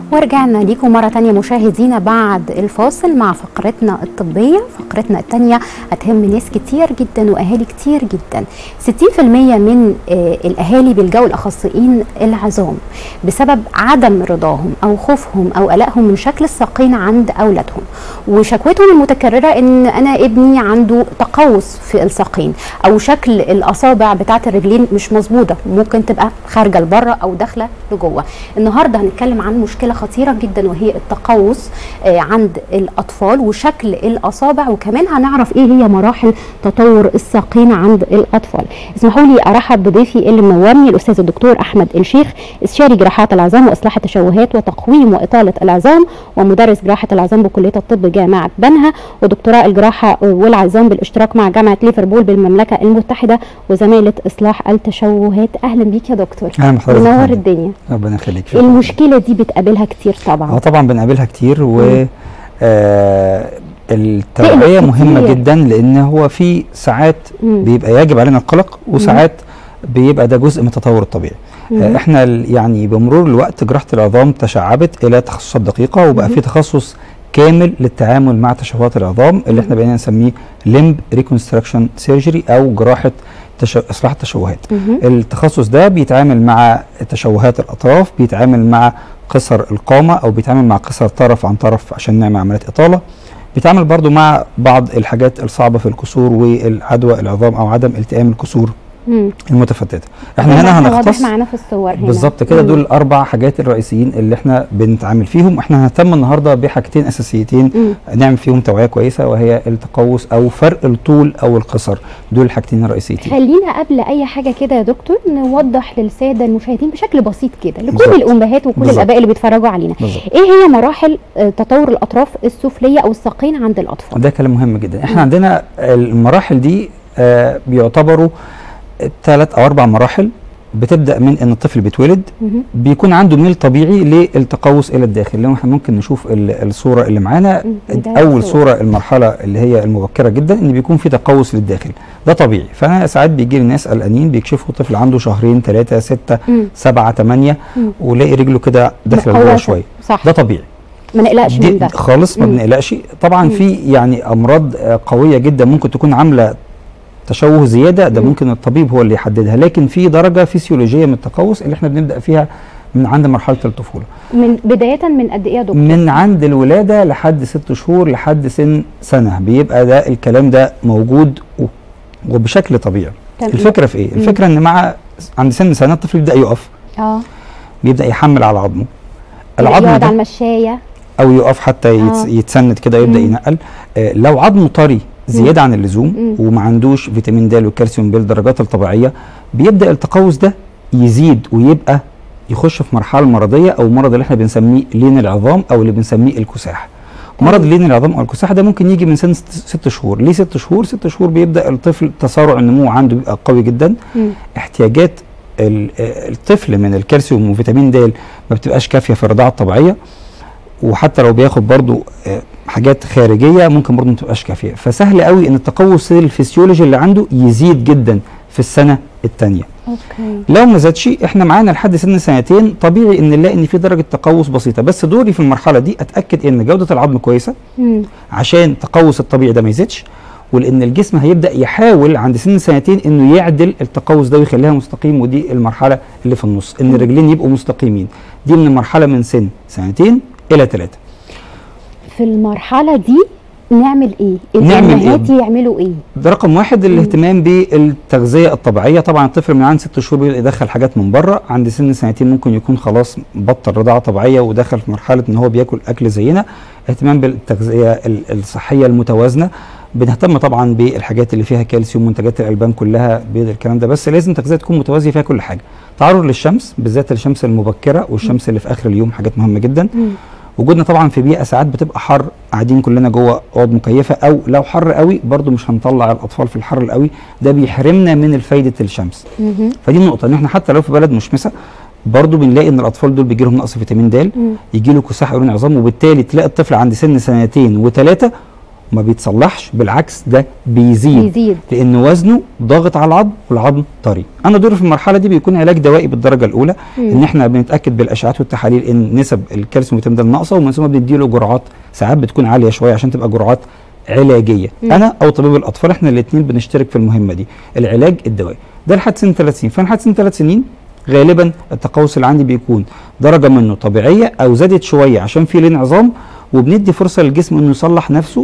S1: ورجعنا ليكم مرة تانية مشاهدينا بعد الفاصل مع فقرتنا الطبية فقرتنا التانية هتهم ناس كتير جدا وأهالي كتير جدا 60% من آه الأهالي بيلجأوا الأخصائيين العظام بسبب عدم رضاهم أو خوفهم أو قلقهم من شكل الساقين عند أولادهم وشكوتهم المتكررة إن أنا ابني عنده تقوس في الساقين أو شكل الأصابع بتاعة الرجلين مش مظبوطة ممكن تبقى خارجة لبره أو داخلة لجوه النهاردة هنتكلم عن مشكلة خطيرة جدا وهي التقوس آه عند الأطفال وشكل الأصابع وكمان هنعرف إيه هي مراحل تطور الساقين عند الأطفال اسمحوا لي أرحب بضيفي اللي منورني الأستاذ الدكتور أحمد الشيخ استشاري جراحات العظام وإصلاح التشوهات وتقويم وإطالة العظام ومدرس جراحة العظام بكلية الطب جامعة بنها ودكتوراه الجراحة والعظام بالاشتراك مع جامعة ليفربول بالمملكة المتحدة وزمالة إصلاح التشوهات أهلا بيك يا دكتور
S3: اهلا بحضرتك
S1: منور الدنيا
S3: ربنا يخليك
S1: المشكلة دي بتقابلها كتير طبعا
S3: اه طبعا بنقابلها كتير و آه التوعية مهمة
S1: كتير.
S3: جدا لان هو في ساعات
S1: مم.
S3: بيبقى يجب علينا القلق وساعات بيبقى ده جزء من التطور الطبيعي آه احنا ال- يعني بمرور الوقت جراحة العظام تشعبت الى تخصصات دقيقة وبقى في تخصص كامل للتعامل مع تشوهات العظام اللي احنا بقينا نسميه لمب ريكونستراكشن سيرجري او جراحة تشو... اصلاح التشوهات
S1: مهم.
S3: التخصص ده بيتعامل مع تشوهات الاطراف بيتعامل مع قصر القامه او بيتعامل مع قصر طرف عن طرف عشان نعمل عمليه اطاله بيتعامل برضو مع بعض الحاجات الصعبه في الكسور والعدوى العظام او عدم التئام الكسور
S1: مم.
S3: المتفتته احنا هنا
S1: واضح
S3: هنختص
S1: معانا في الصور هنا
S3: بالظبط كده
S1: مم.
S3: دول الاربع حاجات الرئيسيين اللي احنا بنتعامل فيهم احنا هنهتم النهارده بحاجتين اساسيتين
S1: مم.
S3: نعمل فيهم توعيه كويسه وهي التقوس او فرق الطول او القصر دول الحاجتين الرئيسيتين
S1: خلينا قبل اي حاجه كده يا دكتور نوضح للساده المشاهدين بشكل بسيط كده لكل
S3: بالظبط.
S1: الامهات وكل
S3: بالظبط.
S1: الاباء اللي بيتفرجوا علينا
S3: بالظبط
S1: ايه هي مراحل آه، تطور الاطراف السفليه او الساقين عند الاطفال
S3: ده كلام مهم جدا احنا
S1: مم.
S3: عندنا المراحل دي آه بيعتبروا ثلاث او اربع مراحل بتبدا من ان الطفل بيتولد
S1: مهم.
S3: بيكون عنده ميل طبيعي للتقوس الى الداخل لو احنا ممكن نشوف ال- الصوره اللي معانا
S1: مم. بداية
S3: اول
S1: الصورة.
S3: صوره المرحله اللي هي المبكره جدا ان بيكون في تقوس للداخل ده طبيعي فانا ساعات بيجي لي ناس قلقانين بيكشفوا طفل عنده شهرين ثلاثه سته
S1: مم.
S3: سبعه ثمانيه
S1: مم.
S3: ولاقي رجله كده داخله لجوه
S1: مقوسة.
S3: شويه
S1: صح
S3: ده طبيعي
S1: ما نقلقش
S3: دي
S1: من ده
S3: خالص ما
S1: مم.
S3: بنقلقش طبعا
S1: مم.
S3: في يعني امراض آه، قويه جدا ممكن تكون عامله تشوه زياده ده
S1: مم.
S3: ممكن الطبيب هو اللي يحددها لكن في درجه فسيولوجيه من التقوس اللي احنا بنبدا فيها من عند مرحله الطفوله
S1: من بدايه من قد ايه يا دكتور
S3: من عند الولاده لحد ست شهور لحد سن سنه بيبقى ده الكلام ده موجود و- وبشكل طبيعي
S1: تمام.
S3: الفكره في ايه الفكره ان مع عند سن سنه الطفل يبدا يقف
S1: اه
S3: بيبدا يحمل على عظمه
S1: العظم
S3: العظم
S1: يقعد
S3: ده
S1: على المشايه
S3: او يقف حتى يتس
S1: آه.
S3: يتسند كده يبدا
S1: مم.
S3: ينقل آه لو عظمه طري زياده عن اللزوم
S1: مم.
S3: وما عندوش فيتامين د والكالسيوم بالدرجات الطبيعيه بيبدا التقوس ده يزيد ويبقى يخش في مرحله مرضيه او مرض اللي احنا بنسميه لين العظام او اللي بنسميه الكساح
S1: تمام.
S3: مرض لين العظام او الكساح ده ممكن يجي من سن ست, ست شهور ليه ست شهور ست شهور بيبدا الطفل تسارع النمو عنده بيبقى قوي جدا
S1: مم.
S3: احتياجات ال- آه، الطفل من الكالسيوم وفيتامين د ما بتبقاش كافيه في الرضاعه الطبيعيه وحتى لو بياخد برضو آه، حاجات خارجيه ممكن برضو ما تبقاش كافيه فسهل قوي ان التقوس الفسيولوجي اللي عنده يزيد جدا في السنه الثانيه
S1: اوكي
S3: لو ما زادش احنا معانا لحد سن سنتين طبيعي ان نلاقي ان في درجه تقوس بسيطه بس دوري في المرحله دي اتاكد ان جوده العظم كويسه
S1: مم.
S3: عشان التقوس الطبيعي ده ما يزيدش ولان الجسم هيبدا يحاول عند سن سنتين انه يعدل التقوس ده ويخليها مستقيم ودي المرحله اللي في النص ان
S1: مم.
S3: الرجلين يبقوا مستقيمين دي من المرحله من سن سنتين الى ثلاثه
S1: في المرحله دي نعمل ايه
S3: نعمل إيه؟
S1: الامهات يعملوا ايه
S3: ده رقم واحد الاهتمام بالتغذيه الطبيعيه طبعا الطفل من عند ست شهور بيبدا يدخل حاجات من بره عند سن سنتين ممكن يكون خلاص بطل رضاعه طبيعيه ودخل في مرحله ان هو بياكل اكل زينا اهتمام بالتغذيه ال- الصحيه المتوازنه بنهتم طبعا بالحاجات اللي فيها كالسيوم منتجات الالبان كلها بالكلام ده بس لازم التغذيه تكون متوازيه فيها كل حاجه تعرض للشمس بالذات الشمس المبكره والشمس اللي في اخر اليوم حاجات مهمه جدا
S1: مم.
S3: وجودنا طبعا في بيئه ساعات بتبقى حر قاعدين كلنا جوه اوض مكيفه او لو حر قوي برضو مش هنطلع الاطفال في الحر القوي ده بيحرمنا من فايده الشمس
S1: مهم.
S3: فدي نقطه ان احنا حتى لو في بلد مشمسه برضو بنلاقي ان الاطفال دول بيجي لهم نقص فيتامين د
S1: مم.
S3: يجي له كساح قولون عظام وبالتالي تلاقي الطفل عند سن سنتين وثلاثه ما بيتصلحش بالعكس ده بيزيد,
S1: بيزيد.
S3: لان وزنه ضاغط على العظم والعظم طري انا دوري في المرحله دي بيكون علاج دوائي بالدرجه الاولى
S1: مم.
S3: ان احنا بنتاكد بالاشعات والتحاليل ان نسب الكالسيوم والفيتامين د ناقصه ومن ثم بنديله جرعات ساعات بتكون عاليه شويه عشان تبقى جرعات علاجيه
S1: مم.
S3: انا او طبيب الاطفال احنا الاثنين بنشترك في المهمه دي العلاج الدوائي ده لحد سن ثلاث سنين فانا لحد سن ثلاث سنين غالبا التقوس اللي عندي بيكون درجه منه طبيعيه او زادت شويه عشان في لين عظام وبندي فرصه للجسم انه يصلح نفسه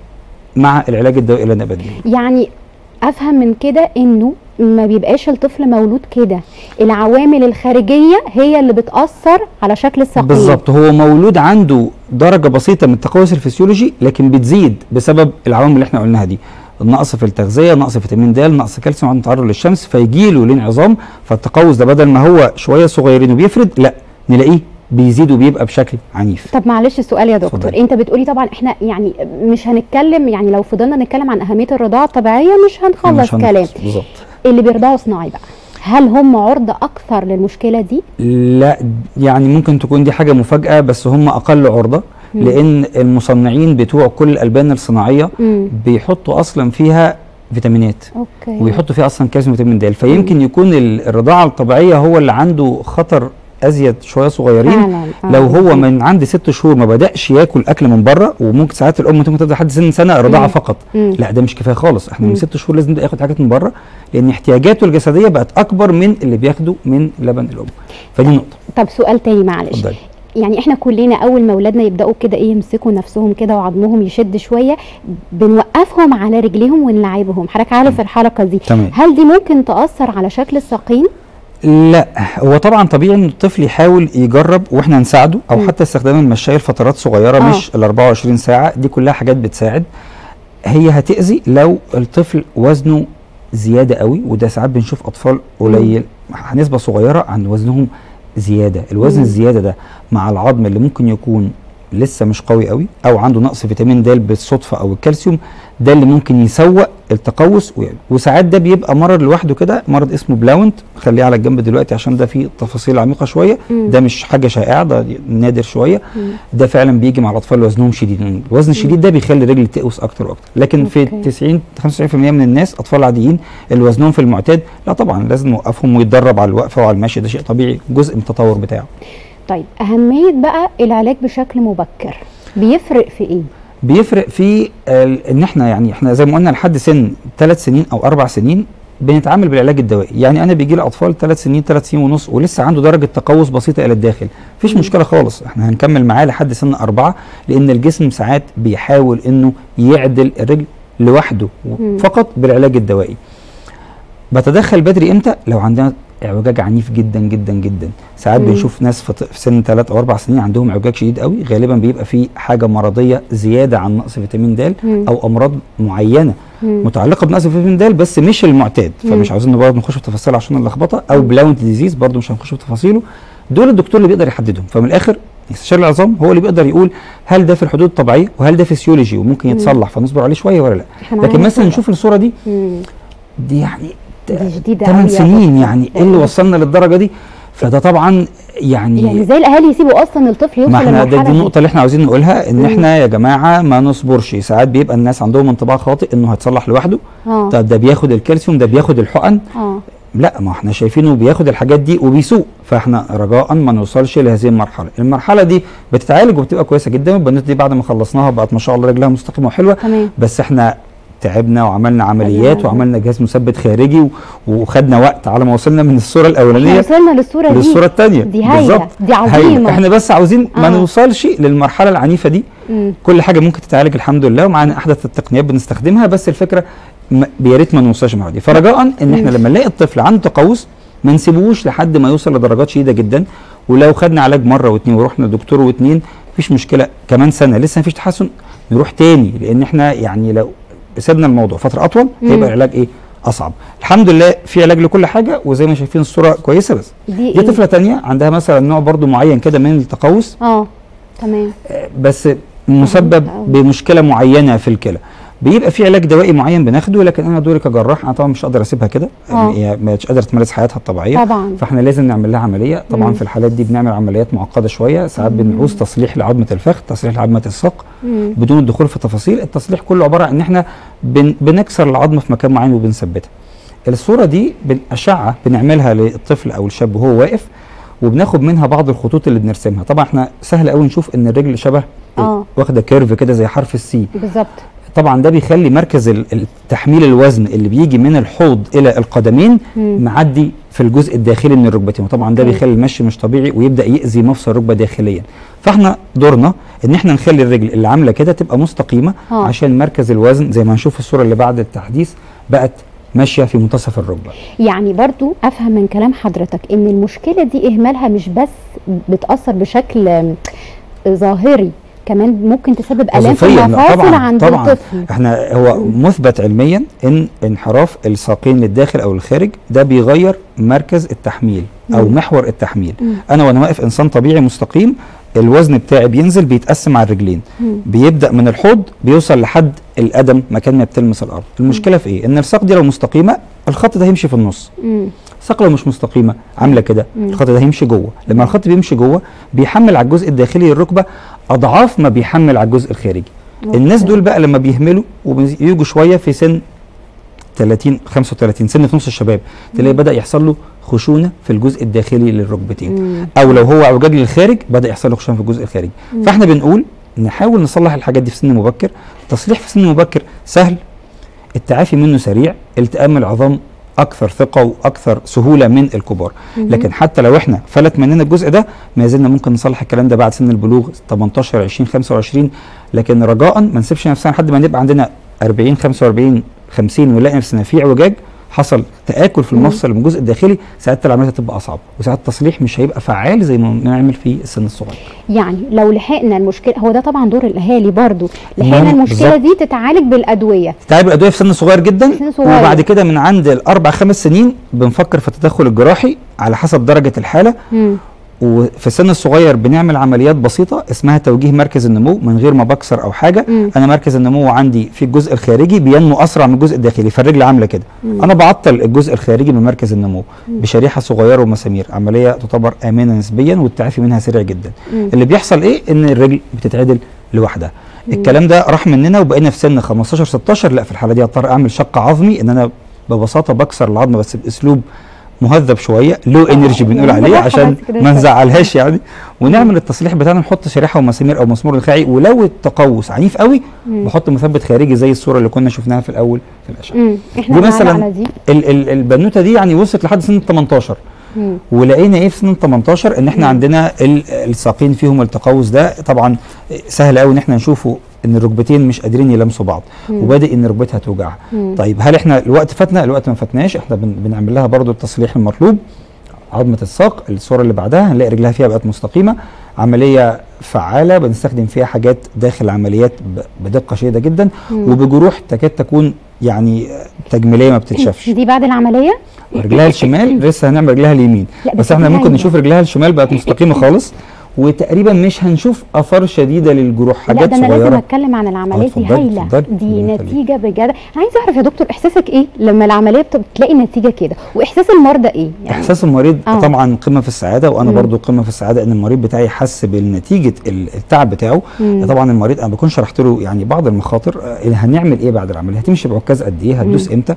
S3: مع العلاج الدوائي اللي انا بديه
S1: يعني افهم من كده انه ما بيبقاش الطفل مولود كده العوامل الخارجيه هي اللي بتاثر على شكل الساقين
S3: بالظبط هو مولود عنده درجه بسيطه من التقوس الفسيولوجي لكن بتزيد بسبب العوامل اللي احنا قلناها دي النقص في التغذيه نقص فيتامين د نقص كالسيوم عند التعرض للشمس فيجي له الانعظام فالتقوس ده بدل ما هو شويه صغيرين وبيفرد لا نلاقيه بيزيد وبيبقى بشكل عنيف
S1: طب معلش السؤال يا دكتور
S3: اتفضلي.
S1: انت بتقولي طبعا احنا يعني مش هنتكلم يعني لو فضلنا نتكلم عن اهميه الرضاعه الطبيعيه مش هنخلص
S3: مش هنخلص.
S1: كلام
S3: بالظبط
S1: اللي بيرضعوا صناعي بقى هل هم عرضه اكثر للمشكله دي
S3: لا يعني ممكن تكون دي حاجه مفاجاه بس هم اقل عرضه
S1: مم.
S3: لان المصنعين بتوع كل الالبان الصناعيه
S1: امم
S3: بيحطوا اصلا فيها فيتامينات
S1: اوكي
S3: ويحطوا فيها اصلا كالسيوم وفيتامين د فيمكن يكون ال- الرضاعه الطبيعيه هو اللي عنده خطر ازيد شويه صغيرين
S1: فعلا آه،
S3: لو هو
S1: بالظبط.
S3: من عند ست شهور ما بداش ياكل اكل من بره وممكن ساعات الام ممكن تبدا لحد سن سنه رضاعه
S1: مم.
S3: فقط
S1: مم.
S3: لا ده مش كفايه خالص احنا
S1: مم.
S3: من ست شهور لازم يبدا ياخد حاجات من بره لان احتياجاته الجسديه بقت اكبر من اللي بياخده من لبن الام فدي نقطه
S1: طب سؤال تاني معلش
S3: اتفضلي
S1: يعني احنا كلنا اول ما اولادنا يبداوا كده ايه يمسكوا نفسهم كده وعظمهم يشد شويه بنوقفهم على رجليهم ونلعبهم حضرتك عارف الحركه دي
S3: تمام
S1: هل دي ممكن تاثر على شكل الساقين
S3: لا هو طبعا طبيعي ان الطفل يحاول يجرب واحنا نساعده او
S1: مم.
S3: حتى استخدام المشاية لفترات صغيره
S1: آه.
S3: مش ال 24 ساعه دي كلها حاجات بتساعد هي هتاذي لو الطفل وزنه زياده قوي وده ساعات بنشوف اطفال قليل نسبه صغيره عن وزنهم زياده الوزن
S1: مم.
S3: الزياده ده مع العظم اللي ممكن يكون لسه مش قوي قوي او عنده نقص فيتامين د بالصدفه او الكالسيوم ده اللي ممكن يسوق التقوس و- وساعات ده بيبقى مرض لوحده كده مرض اسمه بلاونت خليه على الجنب دلوقتي عشان ده فيه تفاصيل عميقه شويه
S1: مم.
S3: ده مش حاجه شائعه ده نادر شويه
S1: مم.
S3: ده فعلا بيجي مع الاطفال اللي وزنهم شديد الوزن الشديد ده بيخلي الرجل تقوس اكتر واكتر لكن في
S1: أوكي.
S3: 90 95% من الناس اطفال عاديين اللي وزنهم في المعتاد لا طبعا لازم نوقفهم ويتدرب على الوقفه وعلى المشي ده شيء طبيعي جزء من التطور بتاعه
S1: طيب اهميه بقى العلاج بشكل مبكر بيفرق في ايه
S3: بيفرق في ال- ان احنا يعني احنا زي ما قلنا لحد سن ثلاث سنين او اربع سنين بنتعامل بالعلاج الدوائي يعني انا بيجي لي اطفال ثلاث سنين ثلاث سنين ونص ولسه عنده درجه تقوس بسيطه الى الداخل مفيش
S1: مم.
S3: مشكله خالص احنا هنكمل معاه لحد سن اربعه لان الجسم ساعات بيحاول انه يعدل الرجل لوحده
S1: مم.
S3: فقط بالعلاج الدوائي بتدخل بدري امتى لو عندنا اعوجاج عنيف جدا جدا جدا ساعات
S1: مم.
S3: بنشوف ناس في ط- في سن 3 او 4 سنين عندهم اعوجاج شديد قوي غالبا بيبقى في حاجه مرضيه زياده عن نقص فيتامين د
S1: مم.
S3: او امراض معينه
S1: مم.
S3: متعلقه بنقص فيتامين د بس مش المعتاد
S1: مم.
S3: فمش عاوزين برضه نخش في تفاصيل عشان اللخبطه او
S1: مم.
S3: بلاونت ديزيز برضه مش هنخش في تفاصيله دول الدكتور اللي بيقدر يحددهم فمن الاخر استشاري العظام هو اللي بيقدر يقول هل ده في الحدود الطبيعيه وهل ده فسيولوجي وممكن
S1: مم.
S3: يتصلح فنصبر عليه شويه ولا لا
S1: إحنا
S3: لكن
S1: معانا
S3: مثلا
S1: صورة.
S3: نشوف الصوره دي
S1: مم.
S3: دي يعني
S1: دي شديده
S3: 8
S1: أوي يا
S3: سنين
S1: دكتور.
S3: يعني ايه اللي وصلنا للدرجه دي فده طبعا يعني,
S1: يعني ازاي الاهالي يسيبوا اصلا الطفل يوصل
S3: ما احنا ده
S1: للمرحله
S3: دي النقطه اللي احنا عاوزين نقولها ان
S1: مم.
S3: احنا يا جماعه ما نصبرش ساعات بيبقى الناس عندهم انطباع خاطئ انه هيتصلح لوحده
S1: اه
S3: طب ده بياخد الكالسيوم ده بياخد الحقن
S1: اه
S3: لا ما احنا شايفينه بياخد الحاجات دي وبيسوق فاحنا رجاء ما نوصلش لهذه المرحله المرحله دي بتتعالج وبتبقى كويسه جدا البنات دي بعد ما خلصناها بقت ما شاء الله رجلها مستقيمه وحلوه
S1: تمام
S3: بس احنا تعبنا وعملنا عمليات
S1: أيوة.
S3: وعملنا جهاز مثبت خارجي و- وخدنا وقت على ما وصلنا من الصوره
S1: احنا
S3: الاولانيه
S1: وصلنا للصوره دي
S3: للصوره الثانيه
S1: دي هايله دي عظيمه
S3: احنا بس عاوزين ما
S1: آه.
S3: نوصلش للمرحله العنيفه دي
S1: مم.
S3: كل حاجه ممكن تتعالج الحمد لله ومعانا احدث التقنيات بنستخدمها بس الفكره م- يا ريت ما نوصلش المرحله دي فرجاء ان احنا
S1: مم.
S3: لما نلاقي الطفل عنده تقوس ما نسيبوش لحد ما يوصل لدرجات شديده جدا ولو خدنا علاج مره واثنين ورحنا لدكتور واثنين مفيش مشكله كمان سنه لسه مفيش تحسن نروح تاني لان احنا يعني لو سيبنا الموضوع فتره اطول
S1: مم.
S3: هيبقى العلاج ايه اصعب الحمد لله في علاج لكل حاجه وزي ما شايفين الصوره كويسه بس
S1: دي
S3: دي
S1: ايه
S3: طفله تانية عندها مثلا نوع برضو معين كده من التقوس
S1: اه تمام
S3: بس مسبب
S1: أوي.
S3: بمشكله معينه في الكلى بيبقى في علاج دوائي معين بناخده لكن انا دوري كجراح انا طبعا مش قادر اسيبها كده
S1: آه.
S3: هي مش قادره تمارس حياتها الطبيعيه
S1: طبعا
S3: فاحنا لازم نعمل لها عمليه طبعا
S1: مم.
S3: في الحالات دي بنعمل عمليات معقده شويه ساعات
S1: مم.
S3: بنعوز تصليح لعظمه الفخذ تصليح لعظمه الساق
S1: مم.
S3: بدون الدخول في تفاصيل التصليح كله عباره عن ان احنا بن بنكسر العظمه في مكان معين وبنثبتها الصوره دي بالاشعه بنعملها للطفل او الشاب وهو واقف وبناخد منها بعض الخطوط اللي بنرسمها طبعا احنا سهل قوي نشوف ان الرجل شبه
S1: اه
S3: واخده كيرف كده زي حرف السي
S1: بالظبط
S3: طبعا ده بيخلي مركز ال- ال- تحميل الوزن اللي بيجي من الحوض الى القدمين
S1: مم.
S3: معدي في الجزء الداخلي من الركبتين وطبعا ده
S1: أوكي.
S3: بيخلي المشي مش طبيعي ويبدا ياذي مفصل الركبه داخليا فاحنا دورنا ان احنا نخلي الرجل اللي عامله كده تبقى مستقيمه
S1: آه.
S3: عشان مركز الوزن زي ما هنشوف في الصوره اللي بعد التحديث بقت ماشيه في منتصف الركبه
S1: يعني برضو افهم من كلام حضرتك ان المشكله دي اهمالها مش بس بتاثر بشكل آم، ظاهري كمان ممكن تسبب الام في
S3: وظيفياً، لا
S1: المفاصل
S3: طبعاً،
S1: عند
S3: طبعاً.
S1: الطفل
S3: احنا هو مثبت علميا ان انحراف الساقين للداخل او الخارج ده بيغير مركز التحميل او
S1: مم.
S3: محور التحميل
S1: مم.
S3: انا وانا واقف انسان طبيعي مستقيم الوزن بتاعي بينزل بيتقسم على الرجلين
S1: مم.
S3: بيبدا من الحوض بيوصل لحد القدم مكان ما بتلمس الارض المشكله في ايه ان الساق دي لو مستقيمه الخط ده هيمشي في النص
S1: مم.
S3: الساق لو مش مستقيمه عامله كده
S1: مم.
S3: الخط ده هيمشي جوه لما الخط بيمشي جوه بيحمل على الجزء الداخلي للركبه اضعاف ما بيحمل على الجزء الخارجي الناس
S1: أوكي.
S3: دول بقى لما بيهملوا ويجوا شويه في سن 30 35 سن في نص الشباب تلاقي بدا يحصل له خشونه في الجزء الداخلي للركبتين
S1: مم.
S3: او لو هو اعوجاج للخارج بدا يحصل له خشونه في الجزء الخارجي
S1: مم.
S3: فاحنا بنقول نحاول نصلح الحاجات دي في سن مبكر التصليح في سن مبكر سهل التعافي منه سريع التئام العظام اكثر ثقه واكثر سهوله من الكبار
S1: مم.
S3: لكن حتى لو احنا فلت مننا الجزء ده ما زلنا ممكن نصلح الكلام ده بعد سن البلوغ 18 20 25 لكن رجاء ما نسيبش نفسنا لحد ما نبقى عندنا 40 45 50 ونلاقي نفسنا في اعوجاج حصل تآكل في
S1: مم.
S3: المفصل من الجزء الداخلي ساعتها العمليه هتبقى اصعب وساعات التصليح مش هيبقى فعال زي ما نعمل في السن الصغير
S1: يعني لو لحقنا المشكله هو ده طبعا دور الاهالي برضو لحقنا
S3: المهم
S1: المشكله
S3: بالظبط.
S1: دي تتعالج بالادويه
S3: تعب الادويه في سن صغير جدا
S1: سن صغير.
S3: وبعد كده من عند الاربع خمس سنين بنفكر في التدخل الجراحي على حسب درجه الحاله
S1: مم.
S3: وفي السن الصغير بنعمل عمليات بسيطه اسمها توجيه مركز النمو من غير ما بكسر او حاجه
S1: مم.
S3: انا مركز النمو عندي في الجزء الخارجي بينمو اسرع من الجزء الداخلي فالرجل عامله كده
S1: مم.
S3: انا بعطل الجزء الخارجي من مركز النمو بشريحه صغيره ومسامير عمليه تعتبر امنه نسبيا والتعافي منها سريع جدا
S1: مم.
S3: اللي بيحصل ايه ان الرجل بتتعدل لوحدها الكلام ده راح مننا وبقينا في سن 15 16 لا في الحاله دي هضطر اعمل شق عظمي ان انا ببساطه بكسر العظمه بس باسلوب مهذب شويه لو
S1: آه،
S3: انرجي بنقول
S1: يعني
S3: عليه
S1: بالراحة
S3: عشان
S1: بس كده
S3: ما
S1: شوية.
S3: نزعلهاش يعني ونعمل التصليح بتاعنا نحط شريحه ومسامير او مسمار نخاعي ولو التقوس عنيف قوي
S1: مم.
S3: بحط مثبت خارجي زي الصوره اللي كنا شفناها في الاول في الاشعه
S1: مم. احنا
S3: دي
S1: معانا
S3: مثلاً
S1: على دي
S3: ال- ال- البنوته دي يعني وصلت لحد سن 18
S1: مم.
S3: ولقينا ايه في سن 18 ان احنا
S1: مم.
S3: عندنا ال- الساقين فيهم التقوس ده طبعا سهل قوي ان احنا نشوفه ان الركبتين مش قادرين يلمسوا بعض
S1: مم.
S3: وبادئ ان ركبتها توجعها
S1: مم.
S3: طيب هل احنا الوقت فاتنا الوقت ما فاتناش احنا بن بنعمل لها برضو التصليح المطلوب عظمه الساق الصوره اللي بعدها هنلاقي رجلها فيها بقت مستقيمه عمليه فعاله بنستخدم فيها حاجات داخل عمليات ب- بدقه شديده جدا
S1: مم.
S3: وبجروح تكاد تكون يعني تجميليه ما بتتشافش
S1: دي بعد العمليه
S3: رجلها الشمال لسه هنعمل رجلها اليمين
S1: لا،
S3: بس
S1: بس
S3: احنا
S1: دي
S3: ممكن
S1: هايلة.
S3: نشوف رجلها الشمال بقت مستقيمه خالص وتقريبا مش هنشوف اثار شديده للجروح
S1: لا
S3: حاجات
S1: ده انا لازم
S3: صغيره
S1: اتكلم عن العمليه دي
S3: اتفضلي،
S1: هايله
S3: اتفضلي،
S1: دي
S3: ربنا يخليك.
S1: نتيجه بجد انا عايزه اعرف يا دكتور احساسك ايه لما العمليه بت- بتلاقي نتيجه كده واحساس المرضى ايه يعني
S3: احساس المريض
S1: آه.
S3: طبعا قمه في السعاده وانا
S1: مم.
S3: برضو قمه في السعاده ان المريض بتاعي حس بالنتيجه ال- التعب بتاعه
S1: مم.
S3: طبعا المريض انا بكون شرحت له يعني بعض المخاطر آه، هنعمل ايه بعد العمليه هتمشي بعكاز قد ايه هتدوس امتى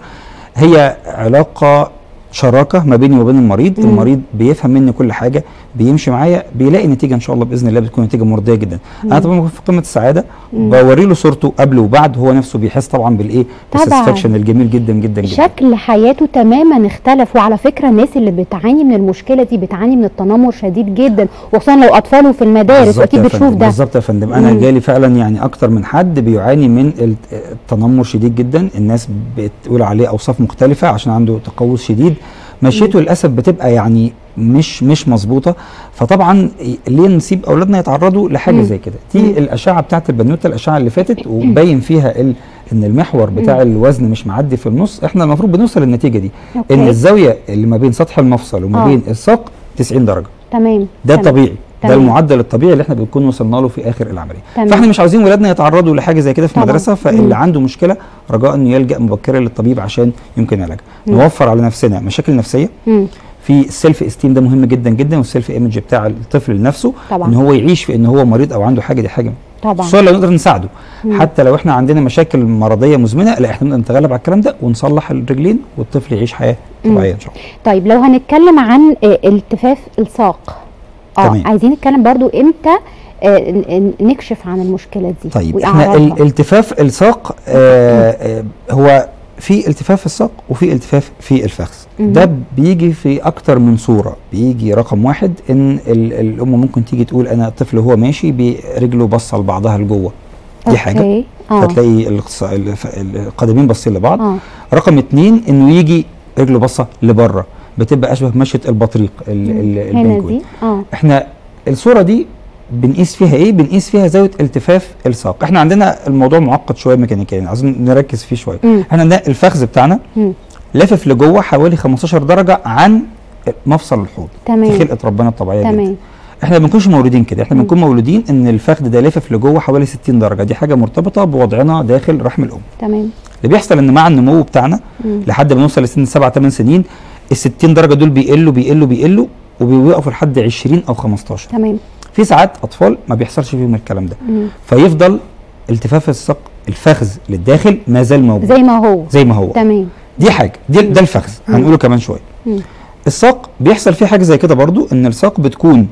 S3: هي علاقه شراكه ما بيني وبين المريض
S1: مم.
S3: المريض بيفهم مني كل حاجه بيمشي معايا بيلاقي نتيجه ان شاء الله باذن الله بتكون نتيجه مرضيه جدا انا طبعا بكون في قمه السعاده
S1: مم.
S3: بوري له صورته قبل وبعد هو نفسه بيحس طبعا بالايه
S1: طبعاً.
S3: بالساتسفاكشن الجميل جدا جدا جدا
S1: شكل حياته تماما اختلف وعلى فكره الناس اللي بتعاني من المشكله دي بتعاني من التنمر شديد جدا وخصوصا لو اطفاله في المدارس
S3: بالظبط
S1: واكيد
S3: يا
S1: بتشوف
S3: فندم،
S1: ده
S3: بالظبط يا فندم انا
S1: مم.
S3: جالي فعلا يعني اكتر من حد بيعاني من الت- التنمر شديد جدا الناس بتقول عليه اوصاف مختلفه عشان عنده تقوس شديد مشيته للاسف بتبقى يعني مش مش مظبوطه فطبعا ليه نسيب اولادنا يتعرضوا لحاجه
S1: مم.
S3: زي كده
S1: مم.
S3: دي الاشعه بتاعت البنوته الاشعه اللي فاتت وباين فيها ال ان المحور بتاع الوزن مش معدي في النص احنا المفروض بنوصل للنتيجه دي ان
S1: اوكي
S3: الزاويه اللي ما بين سطح المفصل وما
S1: آه.
S3: بين الساق 90 درجه
S1: تمام
S3: ده
S1: تمام.
S3: طبيعي ده المعدل الطبيعي اللي احنا بنكون وصلنا له في اخر العمليه
S1: تمام.
S3: فاحنا مش عاوزين ولادنا يتعرضوا لحاجه زي كده في
S1: طبعاً.
S3: المدرسه
S1: مم.
S3: فاللي عنده مشكله رجاء انه يلجا مبكرا للطبيب عشان يمكن علاجها
S1: مم.
S3: نوفر على نفسنا مشاكل نفسيه
S1: مم.
S3: في السيلف استيم ده مهم جدا جدا والسيلف ايمج بتاع الطفل لنفسه
S1: طبعاً.
S3: ان هو يعيش في ان هو مريض او عنده حاجه دي حاجه
S1: طبعا
S3: خصوصا لو نقدر نساعده
S1: مم.
S3: حتى لو احنا عندنا مشاكل مرضيه مزمنه لا احنا نقدر نتغلب على الكلام ده ونصلح الرجلين والطفل يعيش حياه
S1: مم.
S3: طبيعيه ان شاء الله
S1: طيب لو هنتكلم عن آه، التفاف الساق اه
S3: تمام.
S1: عايزين نتكلم برضو امتى آه، ن- ن- نكشف عن المشكله دي
S3: طيب احنا
S1: وأعراضها.
S3: ال- التفاف الساق آه آه هو في التفاف في الساق وفي التفاف في الفخذ
S1: مهم.
S3: ده بيجي في اكتر من صوره بيجي رقم واحد ان ال- الام ممكن تيجي تقول انا الطفل وهو ماشي برجله باصه لبعضها لجوه دي حاجه
S1: أوكي. اه
S3: فتلاقي القص- الف- القدمين باصين لبعض
S1: اه
S3: رقم اتنين انه يجي رجله باصه لبره بتبقى اشبه مشيه البطريق ال- ال-
S1: هنا
S3: البنجوين
S1: دي اه
S3: احنا الصوره دي بنقيس فيها ايه بنقيس فيها زاويه التفاف الساق احنا عندنا الموضوع معقد شويه ميكانيكيا يعني عايزين نركز فيه شويه
S1: مم.
S3: احنا عندنا الفخذ بتاعنا
S1: مم.
S3: لافف لجوه حوالي 15 درجه عن مفصل الحوض في
S1: تمام
S3: خلقه ربنا الطبيعيه جدا
S1: تمام
S3: احنا ما بنكونش مولودين كده احنا
S1: مم.
S3: بنكون مولودين ان الفخذ ده لافف لجوه حوالي 60 درجه دي حاجه مرتبطه بوضعنا داخل رحم الام
S1: تمام
S3: اللي بيحصل ان مع النمو بتاعنا
S1: مم.
S3: لحد ما نوصل لسن 7 8 سنين ال 60 درجه دول بيقلوا بيقلوا بيقلوا وبيوقفوا لحد 20 او 15
S1: تمام
S3: في ساعات اطفال ما بيحصلش فيهم الكلام ده
S1: مم.
S3: فيفضل التفاف الساق الفخذ للداخل ما زال موجود
S1: زي ما هو
S3: زي ما هو
S1: تمام
S3: دي حاجه دي ده الفخذ
S1: مم.
S3: هنقوله كمان شويه
S1: مم.
S3: الساق بيحصل فيه حاجه زي كده برضو ان الساق بتكون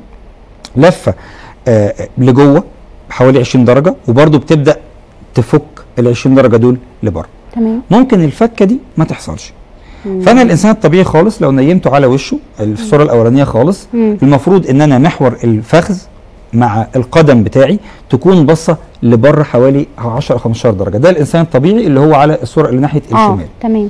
S3: لفه آه لجوه حوالي 20 درجه وبرضو بتبدا تفك ال 20 درجه دول لبره
S1: تمام
S3: ممكن الفكه دي ما تحصلش
S1: مم.
S3: فانا الانسان الطبيعي خالص لو نيمته على وشه الصوره الاولانيه خالص
S1: مم.
S3: المفروض ان انا محور الفخذ مع القدم بتاعي تكون باصه لبره حوالي 10 15 درجه ده الانسان الطبيعي اللي هو على الصوره اللي ناحيه
S1: اه
S3: الشمال
S1: تمام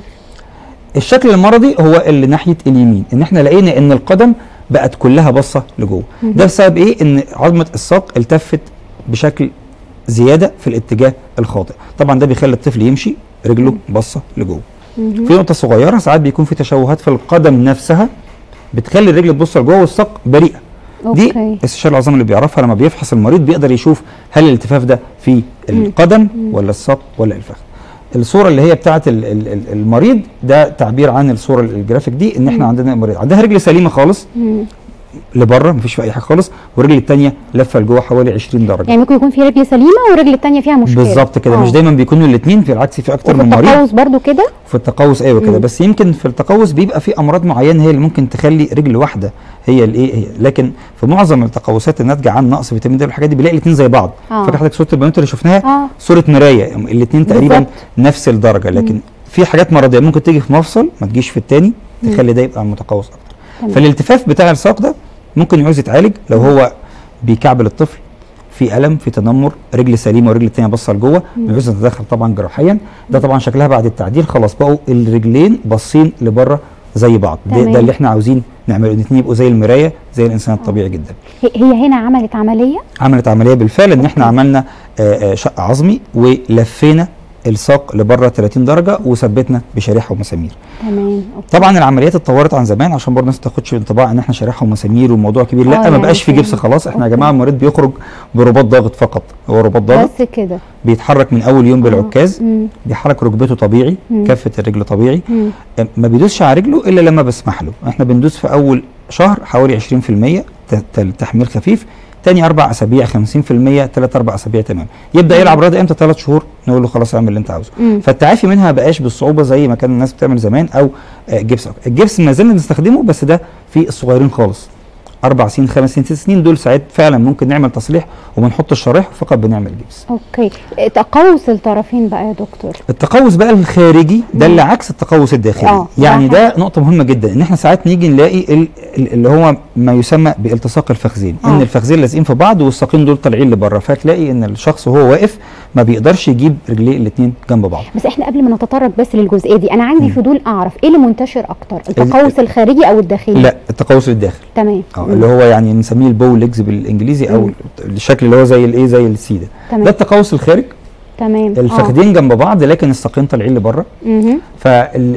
S3: الشكل المرضي هو اللي ناحيه اليمين ان احنا لقينا ان القدم بقت كلها باصه لجوه
S1: مهم.
S3: ده بسبب ايه ان عظمه الساق التفت بشكل زياده في الاتجاه الخاطئ طبعا ده بيخلي الطفل يمشي رجله باصه لجوه
S1: مهم.
S3: في نقطه صغيره ساعات بيكون في تشوهات في القدم نفسها بتخلي الرجل تبص لجوه والساق بريئه دي
S1: اوكي
S3: استشاري العظام اللي بيعرفها لما بيفحص المريض بيقدر يشوف هل الالتفاف ده في القدم ولا الساق ولا الفخذ الصوره اللي هي بتاعه ال- ال- ال- المريض ده تعبير عن الصوره الجرافيك دي ان احنا
S1: مم.
S3: عندنا مريض عندها رجل سليمه خالص
S1: مم.
S3: لبره مفيش فيها اي حاجه خالص والرجل الثانيه لفه لجوه حوالي 20 درجه
S1: يعني ممكن يكون في رجل سليمه والرجل الثانيه فيها مشكله
S3: بالظبط كده
S1: آه.
S3: مش دايما بيكونوا الاثنين في العكس في اكتر
S1: وفي
S3: من مريض
S1: التقوس برضو كده
S3: في التقوس ايوه كده
S1: مم.
S3: بس يمكن في التقوس بيبقى في امراض معينه هي اللي ممكن تخلي رجل واحده هي الايه هي لكن في معظم التقوسات الناتجه عن نقص فيتامين د والحاجات دي بنلاقي الاثنين زي بعض
S1: آه.
S3: فاكر حضرتك صوره البنات اللي شفناها
S1: اه
S3: صوره مرايه الاثنين تقريبا
S1: بالظبط.
S3: نفس الدرجه لكن
S1: مم.
S3: في حاجات مرضيه ممكن تيجي في مفصل ما تجيش في الثاني
S1: مم.
S3: تخلي ده يبقى متقوس اكتر
S1: تمام.
S3: فالالتفاف بتاع الساق ده ممكن يعوز يتعالج لو هو بيكعبل الطفل في الم في تنمر رجل سليمه والرجل الثانيه باصه لجوه
S1: مم.
S3: بيعوز نتدخل طبعا جراحيا ده طبعا شكلها بعد التعديل خلاص بقوا الرجلين باصين لبره زي بعض ده,
S1: تمام.
S3: ده اللي احنا عاوزين نعمله الاثنين يبقوا زي المرايه زي الانسان الطبيعي جدا
S1: هي هي هنا عملت عمليه
S3: عملت عمليه بالفعل ان احنا عملنا آه، آه، شق عظمي ولفينا الساق لبره 30 درجه وثبتنا بشريحه ومسامير
S1: تمام أوكي.
S3: طبعا العمليات اتطورت عن زمان عشان برضه الناس ما تاخدش انطباع ان احنا شريحه ومسامير والموضوع كبير
S1: آه،
S3: لا ما
S1: يعني
S3: بقاش في جبس
S1: فهمت.
S3: خلاص احنا يا
S1: أوكي.
S3: جماعه المريض بيخرج برباط ضاغط فقط هو رباط ضاغط
S1: بس كده
S3: بيتحرك من اول يوم بالعكاز
S1: مم.
S3: بيحرك ركبته طبيعي
S1: مم.
S3: كفه الرجل طبيعي
S1: مم.
S3: ما بيدوسش على رجله الا لما بسمح له احنا بندوس في اول شهر حوالي 20% ت- ت- تحميل خفيف تاني اربع اسابيع 50% ثلاث اربع اسابيع تمام يبدا يلعب رياضه امتى ثلاث شهور نقول له خلاص اعمل اللي انت عاوزه
S1: مم.
S3: فالتعافي منها ما بقاش بالصعوبه زي ما كان الناس بتعمل زمان او آه، جبس أو. الجبس ما زلنا بنستخدمه بس ده في الصغيرين خالص اربع سنين خمس سنين ست سنين دول ساعات فعلا ممكن نعمل تصليح وبنحط الشرايح فقط بنعمل جبس
S1: اوكي تقوس الطرفين بقى يا دكتور
S3: التقوس بقى الخارجي ده
S1: مم.
S3: اللي عكس التقوس الداخلي
S1: آه،
S3: يعني
S1: ده
S3: ده نقطه مهمه جدا ان احنا ساعات نيجي نلاقي ال- ال- اللي هو ما يسمى بالتصاق الفخذين ان
S1: آه.
S3: الفخذين لازقين في بعض والساقين دول طالعين لبره فتلاقي ان الشخص وهو واقف ما بيقدرش يجيب رجليه الاثنين جنب بعض
S1: بس احنا قبل ما نتطرق بس للجزئيه دي انا عندي
S3: مم.
S1: فضول اعرف ايه اللي منتشر اكتر التقوس الخارجي او الداخلي
S3: لا التقوس الداخلي
S1: تمام
S3: اه
S1: مم.
S3: اللي هو يعني بنسميه البو ليجز بالانجليزي او
S1: مم.
S3: الشكل اللي هو زي الايه زي السي ده
S1: تمام
S3: ده التقوس الخارج
S1: تمام
S3: الفخذين جنب بعض لكن الساقين طالعين لبره
S1: مهم.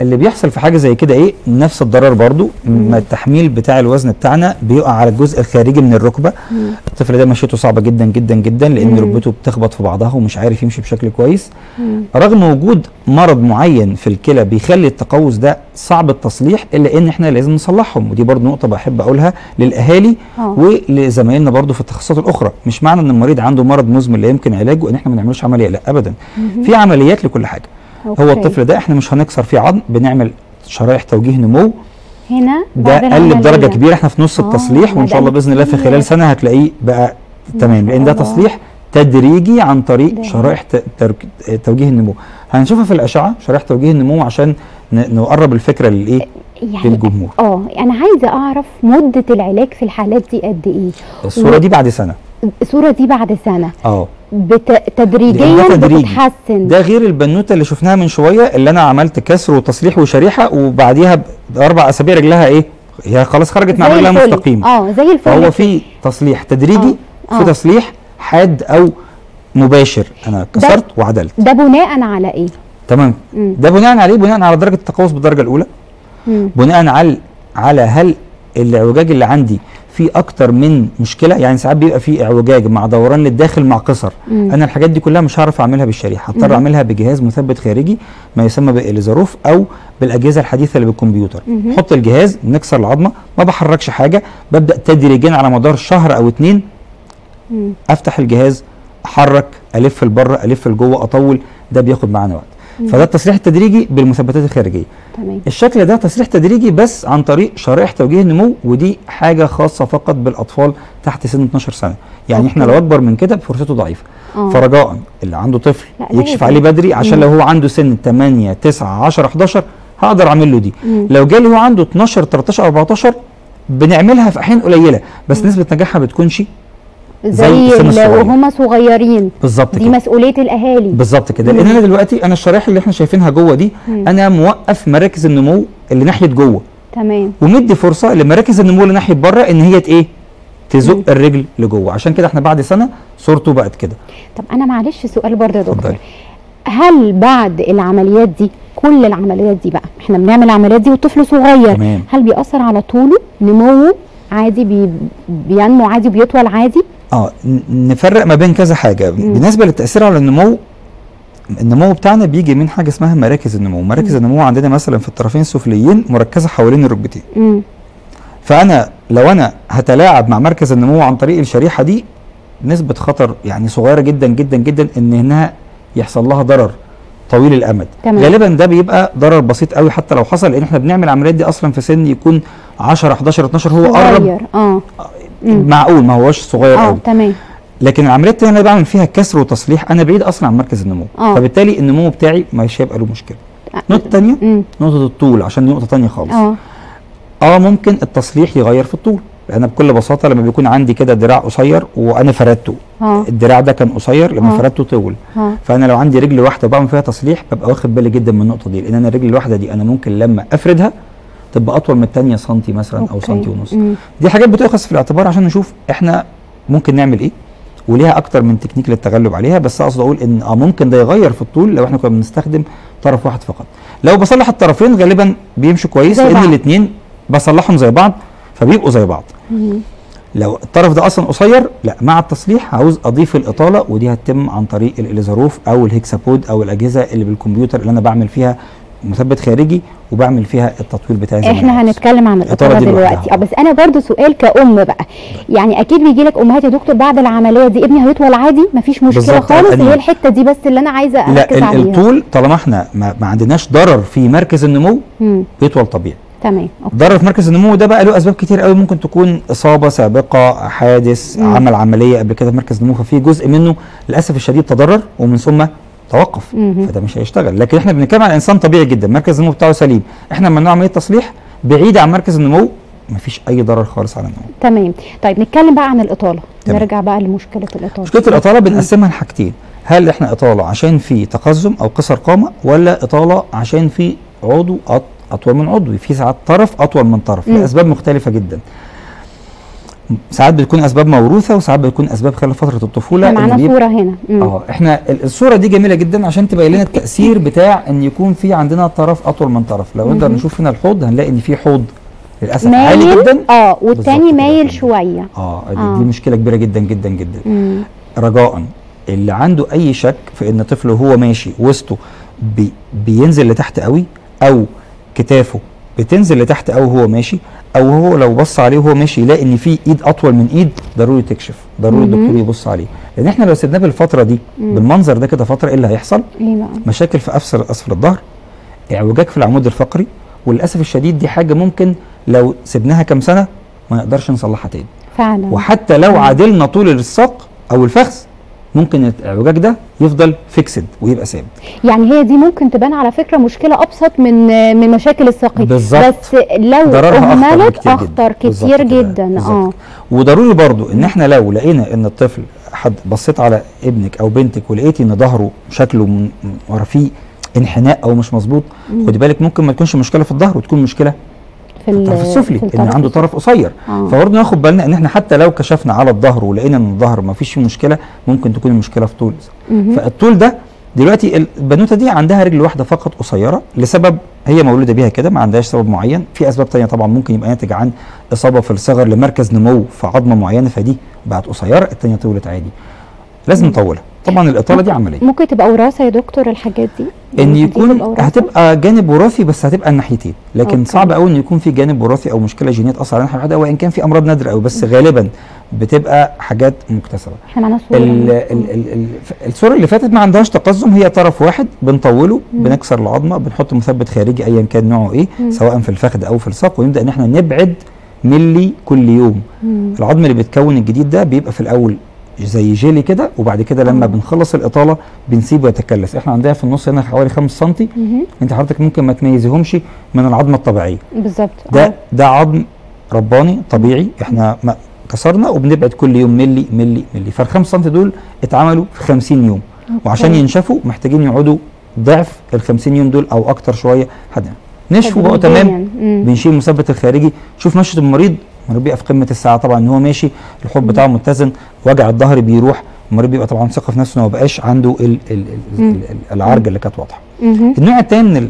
S3: اللي بيحصل في حاجه زي كده ايه نفس الضرر برضو ما التحميل بتاع الوزن بتاعنا بيقع على الجزء الخارجي من الركبه
S1: مم.
S3: الطفل ده مشيته صعبه جدا جدا جدا لان
S1: مم.
S3: ركبته بتخبط في بعضها ومش عارف يمشي بشكل كويس
S1: مم.
S3: رغم وجود مرض معين في الكلى بيخلي التقوس ده صعب التصليح الا ان احنا لازم نصلحهم ودي برضو نقطه بحب اقولها للاهالي
S1: اه
S3: ولزمايلنا برضو في التخصصات الاخرى مش معنى ان المريض عنده مرض مزمن لا يمكن علاجه ان احنا ما نعملوش عمليه لا ابدا
S1: مهم.
S3: في عمليات لكل حاجه هو
S1: أوكي.
S3: الطفل ده احنا مش هنكسر فيه عظم بنعمل شرايح توجيه نمو
S1: هنا
S3: ده
S1: بعد
S3: قل بدرجه
S1: العملية.
S3: كبيره احنا في نص
S1: آه،
S3: التصليح وان
S1: ده
S3: شاء الله
S1: قل
S3: باذن الله في
S1: كتير.
S3: خلال سنه هتلاقيه بقى
S1: ما
S3: تمام
S1: شاء
S3: لان ده
S1: الله.
S3: تصليح تدريجي عن طريق
S1: ده.
S3: شرائح ت- ترك- توجيه النمو هنشوفها في الاشعه شرائح توجيه النمو عشان ن- نقرب الفكره للايه
S1: يعني
S3: للجمهور
S1: اه انا عايزه اعرف مده العلاج في الحالات دي قد ايه
S3: الصوره دي بعد سنه
S1: الصوره دي بعد سنه
S3: اه
S1: بت... تدريجيا
S3: لأن ده تدريجي.
S1: بتتحسن
S3: ده غير البنوته اللي شفناها من شويه اللي انا عملت كسر وتصليح وشريحه وبعديها باربع اسابيع رجلها ايه هي خلاص خرجت مع
S1: زي
S3: رجلها
S1: الفل.
S3: مستقيم
S1: اه زي الفل
S3: فهو في تصليح تدريجي
S1: آه.
S3: في
S1: آه.
S3: تصليح حاد او مباشر انا كسرت وعدلت
S1: ده بناء على ايه
S3: تمام
S1: مم.
S3: ده بناء عليه بناء على درجه التقوس بالدرجه الاولى
S1: مم.
S3: بناء على على هل الاعوجاج اللي عندي في اكتر من مشكله يعني ساعات بيبقى في اعوجاج مع دوران للداخل مع قصر
S1: مم.
S3: انا الحاجات دي كلها مش هعرف اعملها بالشريحه هضطر
S1: مم.
S3: اعملها بجهاز مثبت خارجي ما يسمى بالاليزاروف او بالاجهزه الحديثه اللي بالكمبيوتر
S1: مهم.
S3: حط الجهاز نكسر العظمه ما بحركش حاجه ببدا تدريجيا على مدار شهر او اتنين
S1: مم.
S3: افتح الجهاز احرك الف لبره الف لجوه اطول ده بياخد معانا وقت فده التصليح التدريجي بالمثبتات الخارجيه
S1: تمام
S3: الشكل ده تصليح تدريجي بس عن طريق شرائح توجيه النمو ودي حاجه خاصه فقط بالاطفال تحت سن 12 سنه يعني احنا
S1: أوكي.
S3: لو اكبر من كده فرصته ضعيفه
S1: اه
S3: فرجاء اللي عنده طفل
S1: لا،
S3: يكشف
S1: لازم.
S3: عليه بدري عشان
S1: مم.
S3: لو هو عنده سن 8 9 10 11 هقدر اعمل له دي
S1: مم.
S3: لو جالي هو عنده 12 13 14 بنعملها في احيان قليله بس نسبه نجاحها بتكونش
S1: زي
S3: زي السن
S1: ال-
S3: الصغير.
S1: وهم صغيرين
S3: بالظبط
S1: دي
S3: كده
S1: مسؤوليه الاهالي
S3: بالظبط كده
S1: مم.
S3: لان انا دلوقتي انا الشرايح اللي احنا شايفينها جوه دي
S1: مم.
S3: انا موقف مراكز النمو اللي ناحيه جوه
S1: تمام
S3: ومدي فرصه لمراكز النمو اللي ناحيه بره ان هي ت- ايه تزق
S1: مم.
S3: الرجل لجوه عشان كده احنا بعد سنه صورته بقت كده
S1: طب انا معلش سؤال برضه يا دكتور
S3: اتفضلي.
S1: هل بعد العمليات دي كل العمليات دي بقى احنا بنعمل العمليات دي والطفل صغير
S3: تمام.
S1: هل بيأثر على طوله نموه عادي بي بينمو عادي بيطول عادي
S3: اه ن- نفرق ما بين كذا حاجه
S1: مم.
S3: بالنسبه للتاثير على النمو النمو بتاعنا بيجي من حاجه اسمها مراكز النمو مراكز النمو عندنا مثلا في الطرفين السفليين مركزه حوالين الركبتين
S1: امم
S3: فانا لو انا هتلاعب مع مركز النمو عن طريق الشريحه دي نسبه خطر يعني صغيره جدا جدا جدا ان انها يحصل لها ضرر طويل الامد
S1: تمام.
S3: غالبا ده بيبقى ضرر بسيط قوي حتى لو حصل لان احنا بنعمل العمليات دي اصلا في سن يكون 10 11 12 هو قرب
S1: صغير اه مم.
S3: معقول ما هوش صغير
S1: اه
S3: قوي
S1: تمام
S3: لكن العمليات التانية اللي بعمل فيها كسر وتصليح انا بعيد اصلا عن مركز النمو
S1: آه.
S3: فبالتالي النمو بتاعي مش هيبقى له مشكله النقطه الثانيه
S1: امم
S3: نقطه الطول عشان دي نقطه ثانيه خالص
S1: اه
S3: اه ممكن التصليح يغير في الطول انا بكل بساطه لما بيكون عندي كده دراع قصير وانا فردته
S1: اه
S3: الدراع ده كان قصير لما
S1: آه.
S3: فردته طول
S1: اه
S3: فانا لو عندي رجل واحده وبعمل فيها تصليح ببقى واخد بالي جدا من النقطه دي لان انا الرجل الواحده دي انا ممكن لما افردها تبقى اطول من الثانيه سنتي مثلا او
S1: أوكي.
S3: سنتي ونص
S1: مم.
S3: دي حاجات بتؤخذ في الاعتبار عشان نشوف احنا ممكن نعمل ايه وليها اكتر من تكنيك للتغلب عليها بس اقصد اقول ان اه ممكن ده يغير في الطول لو احنا كنا بنستخدم طرف واحد فقط لو بصلح الطرفين غالبا بيمشوا كويس
S1: زي
S3: لان
S1: بعض.
S3: الاثنين بصلحهم زي بعض فبيبقوا زي بعض
S1: مم.
S3: لو الطرف ده اصلا قصير لا مع التصليح عاوز اضيف الاطاله ودي هتتم عن طريق الاليزاروف او الهكسابود او الاجهزه اللي بالكمبيوتر اللي انا بعمل فيها مثبت خارجي وبعمل فيها التطويل بتاعي زي ما أنا
S1: احنا
S3: عاوز.
S1: هنتكلم عن
S3: الإطارة
S1: الاطاله
S3: دي
S1: دلوقتي
S3: لوحدها.
S1: اه بس انا برضو سؤال كأم بقى يعني اكيد بيجي لك امهات يا دكتور بعد العمليه دي ابني هيطول عادي مفيش مشكله
S3: بالظبط،
S1: خالص
S3: أنيق.
S1: هي الحته دي بس اللي انا عايزه
S3: لا
S1: اركز
S3: ال-
S1: عليها
S3: الطول طالما احنا ما, ما عندناش ضرر في مركز النمو
S1: مم.
S3: بيطول طبيعي
S1: تمام أوكي.
S3: ضرر في مركز النمو ده بقى له اسباب كتير قوي ممكن تكون اصابه سابقه حادث
S1: مم.
S3: عمل عمليه قبل كده في مركز النمو ففي جزء منه للاسف الشديد تضرر ومن ثم توقف
S1: مهم.
S3: فده مش هيشتغل لكن احنا بنتكلم عن انسان طبيعي جدا مركز النمو بتاعه سليم احنا لما نعمل عمليه تصليح بعيد عن مركز النمو مفيش اي ضرر خالص على النمو
S1: تمام طيب نتكلم بقى عن الاطاله
S3: تمام.
S1: نرجع بقى لمشكله الاطاله
S3: مشكله الاطاله بنقسمها لحاجتين هل احنا اطاله عشان في تقزم او قصر قامه ولا اطاله عشان في عضو أط- اطول من عضو في ساعات طرف اطول من طرف
S1: مم.
S3: لاسباب مختلفه جدا ساعات بتكون اسباب موروثه وساعات بتكون اسباب خلال فتره الطفوله
S1: احنا معانا صوره هنا
S3: اه احنا الصوره دي جميله جدا عشان تبين لنا التاثير بتاع ان يكون في عندنا طرف اطول من طرف لو نقدر نشوف هنا الحوض هنلاقي ان في حوض للاسف عالي جدا
S1: اه والتاني مايل شويه
S3: اه دي, آه. دي مشكله كبيره جدا جدا جدا مم. رجاء اللي عنده اي شك في ان طفله وهو ماشي وسطه بي بينزل لتحت قوي او كتافه بتنزل لتحت قوي وهو ماشي او هو لو بص عليه وهو ماشي يلاقي ان في ايد اطول من ايد ضروري تكشف ضروري الدكتور يبص عليه لان احنا لو سيبناه بالفتره دي مم. بالمنظر ده كده فتره ايه اللي هيحصل
S1: إيه بقى؟
S3: مشاكل في اسفل اسفل الظهر اعوجاج في العمود الفقري وللاسف الشديد دي حاجه ممكن لو سيبناها كام سنه ما نقدرش نصلحها تاني
S1: فعلا
S3: وحتى لو عادلنا طول الساق او الفخذ ممكن الاعوجاج ده يفضل فيكسد ويبقى ثابت
S1: يعني هي دي ممكن تبان على فكره مشكله ابسط من من مشاكل الساقين
S3: بالظبط
S1: بس لو اهملت اخطر كتير جدا اه
S3: وضروري برضو ان احنا لو لقينا ان الطفل حد بصيت على ابنك او بنتك ولقيتي ان ظهره شكله ورا فيه انحناء او مش مظبوط خدي بالك ممكن ما تكونش مشكله في الظهر وتكون مشكله في الطرف السفلي في ان عنده طرف قصير آه. فبرضه ناخد بالنا ان احنا حتى لو كشفنا على الظهر ولقينا ان الظهر ما فيش فيه مشكله ممكن تكون المشكله في طول فالطول ده دلوقتي البنوته دي عندها رجل واحده فقط قصيره لسبب هي مولوده بيها كده ما عندهاش سبب معين في اسباب تانية طبعا ممكن يبقى ناتج عن اصابه في الصغر لمركز نمو في عظمه معينه فدي بقت قصيره الثانيه طولت عادي لازم نطولها طبعا الاطاله دي عمليه
S1: ممكن تبقى وراثه يا دكتور الحاجات دي
S3: ان يكون هتبقى جانب وراثي بس هتبقى الناحيتين لكن أوكي. صعب قوي ان يكون في جانب وراثي او مشكله جينيه تاثر على ناحيه واحده وان كان في امراض نادره قوي بس غالبا بتبقى حاجات مكتسبه
S1: احنا معانا
S3: صوره ال ال ال ال الصوره اللي فاتت ما عندهاش تقزم هي طرف واحد بنطوله مم. بنكسر العظمه بنحط مثبت خارجي ايا كان نوعه ايه مم. سواء في الفخذ او في الساق ونبدا ان احنا نبعد ملي كل يوم مم. العظم اللي بيتكون الجديد ده بيبقى في الاول زي جيلي كده وبعد كده لما بنخلص الاطاله بنسيبه يتكلس احنا عندنا في النص هنا حوالي 5 سم انت حضرتك ممكن ما تميزيهمش من العظمه الطبيعيه
S1: بالظبط
S3: ده أوه. ده عظم رباني طبيعي احنا ما كسرنا وبنبعد كل يوم ملي ملي ملي فال5 سم دول اتعملوا في 50 يوم أوكي. وعشان ينشفوا محتاجين يقعدوا ضعف ال 50 يوم دول او اكتر شويه حد نشفوا بقوا تمام بنشيل المثبت الخارجي شوف مشيه المريض المريض بيبقى في قمه الساعه طبعا ان هو ماشي الحب بتاعه متزن وجع الظهر بيروح المريض بيبقى طبعا ثقه في نفسه انه ما بقاش عنده ال ال ال العرجه اللي كانت واضحه النوع الثاني من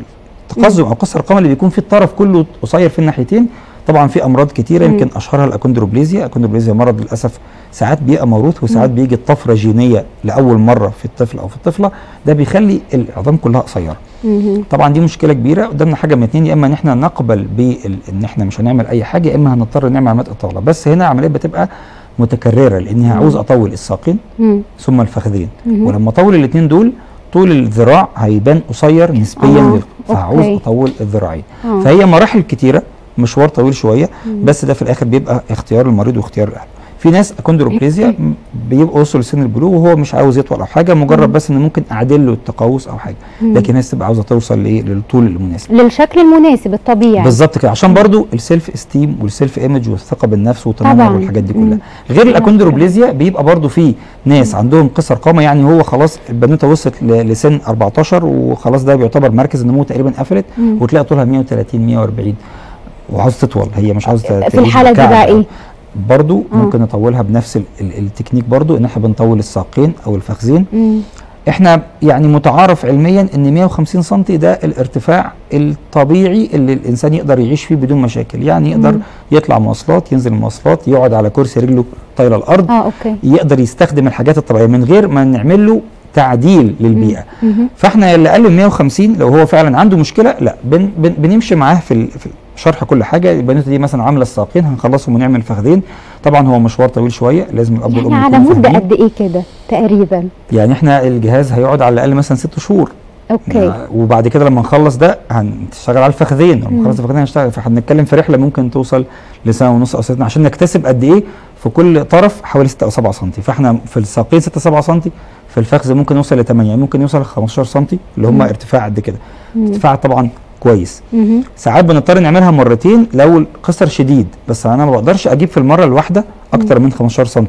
S3: التقزم او قصر القامه اللي بيكون فيه الطرف كله قصير في الناحيتين طبعا في امراض كتيره يمكن اشهرها الاكوندروبليزيا الاكوندروبليزيا مرض للاسف ساعات بيبقى موروث وساعات بيجي الطفره جينيه لاول مره في الطفل او في الطفله ده بيخلي العظام كلها قصيره طبعا دي مشكله كبيره قدامنا حاجه من اتنين يا اما ان احنا نقبل بان احنا مش هنعمل اي حاجه يا اما هنضطر نعمل عمليات اطاله بس هنا عمليه بتبقى متكرره لانها عاوز اطول الساقين ثم الفخذين ولما اطول الاثنين دول طول الذراع هيبان قصير نسبيا
S1: آه.
S3: فهعوز اطول الذراعين فهي مراحل كتيره مشوار طويل شويه بس ده في الاخر بيبقى اختيار المريض واختيار الاهل في ناس اكوندروبليزيا بيبقوا وصلوا لسن البلوغ وهو مش عاوز يطول او حاجه مجرد بس ان ممكن اعدل له التقوس او حاجه لكن الناس تبقى عاوزه توصل لايه للطول المناسب
S1: للشكل المناسب الطبيعي
S3: بالظبط كده عشان برضو السيلف استيم والسيلف ايمج والثقه بالنفس والتنمر والحاجات دي كلها غير الاكوندروبليزيا بيبقى برضو في ناس عندهم قصر قامه يعني هو خلاص البنوته وصلت لسن 14 وخلاص ده بيعتبر مركز النمو تقريبا قفلت وتلاقي طولها 130 140 وعاوز تطول هي مش عاوزه
S1: في الحاله دي بقى ايه
S3: برضو آه. ممكن نطولها بنفس ال ال التكنيك برضو ان احنا بنطول الساقين او الفخذين
S1: مم.
S3: احنا يعني متعارف علميا ان 150 سم ده الارتفاع الطبيعي اللي الانسان يقدر يعيش فيه بدون مشاكل يعني يقدر
S1: مم.
S3: يطلع مواصلات ينزل مواصلات يقعد على كرسي رجله طايله الارض
S1: اه اوكي
S3: يقدر يستخدم الحاجات الطبيعيه من غير ما نعمل له تعديل للبيئه
S1: مم.
S3: فاحنا اللي اقل من 150 لو هو فعلا عنده مشكله لا بن بن بنمشي معاه في, ال في شرح كل حاجه البنوته دي مثلا عامله الساقين هنخلصهم ونعمل فخذين طبعا هو مشوار طويل شويه لازم الاب
S1: يعني
S3: والام
S1: على
S3: يكونوا
S1: مده
S3: فاهمين.
S1: قد ايه كده تقريبا
S3: يعني احنا الجهاز هيقعد على الاقل مثلا ست شهور
S1: اوكي
S3: يعني وبعد كده لما نخلص ده هنشتغل على الفخذين لما
S1: مم.
S3: نخلص الفخذين هنشتغل فهنتكلم في رحله ممكن توصل لسنه ونص او سنه عشان نكتسب قد ايه في كل طرف حوالي 6 او 7 سم فاحنا في الساقين 6 7 سم في الفخذ ممكن يوصل ل 8 يعني ممكن يوصل ل 15 سم اللي هم
S1: مم.
S3: ارتفاع قد كده
S1: مم.
S3: ارتفاع طبعا كويس
S1: مهم.
S3: ساعات بنضطر نعملها مرتين لو القصر شديد بس انا ما بقدرش اجيب في المره الواحده اكتر من 15 سم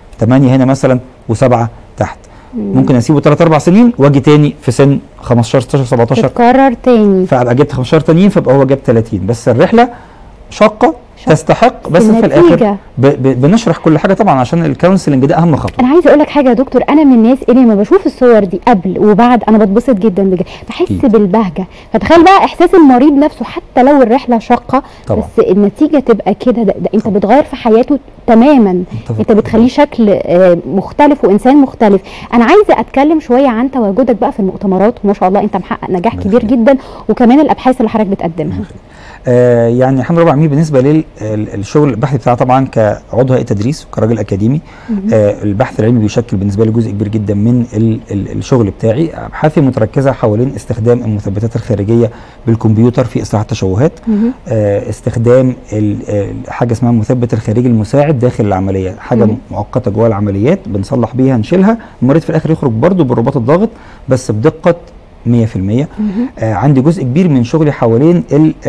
S3: 8 هنا مثلا وسبعه تحت ممكن اسيبه 3 4 سنين واجي تاني في سن 15 16 17
S1: تتكرر تاني
S3: فابقى جبت 15 تانيين فابقى هو جاب 30 بس الرحله شاقه تستحق بس في الاخر ب ب بنشرح كل حاجه طبعا عشان الكونسلنج ده اهم خطوه
S1: انا عايزه اقول لك حاجه يا دكتور انا من الناس اللي لما بشوف الصور دي قبل وبعد انا بتبسط جدا بجد بحس أكيد. بالبهجه فتخيل بقى احساس المريض نفسه حتى لو الرحله شاقه طبعا. بس النتيجه تبقى كده ده, ده انت بتغير في حياته تماما انت بتخليه شكل مختلف وانسان مختلف انا عايزه اتكلم شويه عن تواجدك بقى في المؤتمرات وما شاء الله انت محقق نجاح كبير جدا وكمان الابحاث اللي حضرتك بتقدمها
S3: آه يعني الحمد لله العالمين بالنسبه للشغل البحثي بتاعي طبعا كعضو هيئه تدريس وكراجل اكاديمي آه البحث العلمي بيشكل بالنسبه لي جزء كبير جدا من ال ال الشغل بتاعي ابحاثي متركزه حوالين استخدام المثبتات الخارجيه بالكمبيوتر في اصلاح التشوهات آه استخدام حاجه اسمها المثبت الخارجي المساعد داخل العمليه حاجه مؤقته جوه العمليات بنصلح بيها نشيلها المريض في الاخر يخرج برده بالرباط الضاغط بس بدقه 100% آه عندي جزء كبير من شغلي حوالين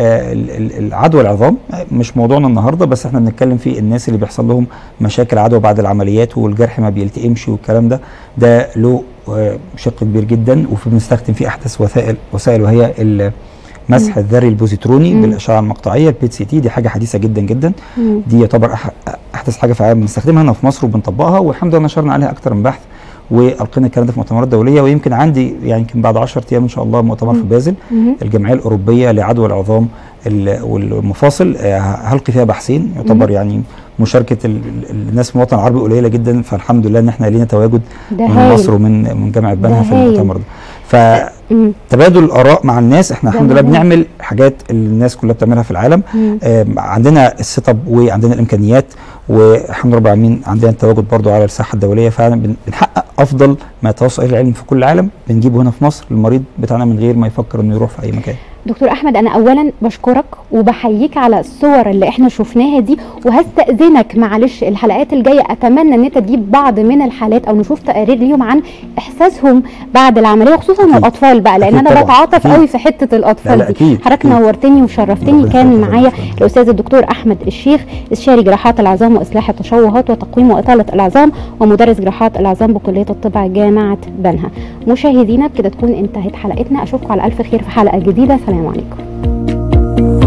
S3: العدوى العظام مش موضوعنا النهارده بس احنا بنتكلم في الناس اللي بيحصل لهم مشاكل عدوى بعد العمليات والجرح ما بيلتئمش والكلام ده ده له آه شق كبير جدا وبنستخدم فيه احدث وسائل وسائل وهي المسح الذري البوزيتروني مم. بالاشعه المقطعيه البيت سي تي دي حاجه حديثه جدا جدا مم. دي يعتبر احدث حاجه في العالم بنستخدمها هنا في مصر وبنطبقها والحمد لله نشرنا عليها اكثر من بحث والقينا الكلام ده في مؤتمرات دوليه ويمكن عندي يعني يمكن بعد 10 ايام ان شاء الله مؤتمر في بازل الجمعيه الاوروبيه لعدوى العظام والمفاصل هلقي فيها بحثين يعتبر يعني مشاركه الناس في الوطن العربي قليله جدا فالحمد لله ان احنا لينا تواجد من مصر ومن من جامعه بنها في المؤتمر ده فتبادل الاراء مع الناس احنا الحمد لله بنعمل حاجات الناس كلها بتعملها في العالم آه عندنا السيت اب وعندنا الامكانيات والحمد لله رب العالمين عندنا التواجد برضو على الساحه الدوليه فعلا بنحقق افضل ما يتوصل اليه العلم في كل العالم بنجيبه هنا في مصر للمريض بتاعنا من غير ما يفكر انه يروح في اي مكان
S1: دكتور احمد انا اولا بشكرك وبحييك على الصور اللي احنا شفناها دي وهستاذنك معلش الحلقات الجايه اتمنى ان انت تجيب بعض من الحالات او نشوف تقارير ليهم عن احساسهم بعد العمليه وخصوصا أكيد. الاطفال بقى لان انا بتعاطف قوي في حته الاطفال
S3: لا
S1: دي حضرتك نورتني وشرفتني كان معايا الاستاذ الدكتور احمد الشيخ استشاري جراحات العظام واصلاح التشوهات وتقويم واطاله العظام ومدرس جراحات العظام بكليه الطب جامعه بنها مشاهدينا بكده تكون انتهت حلقتنا اشوفكم على الف خير في حلقه جديده سلام عليكم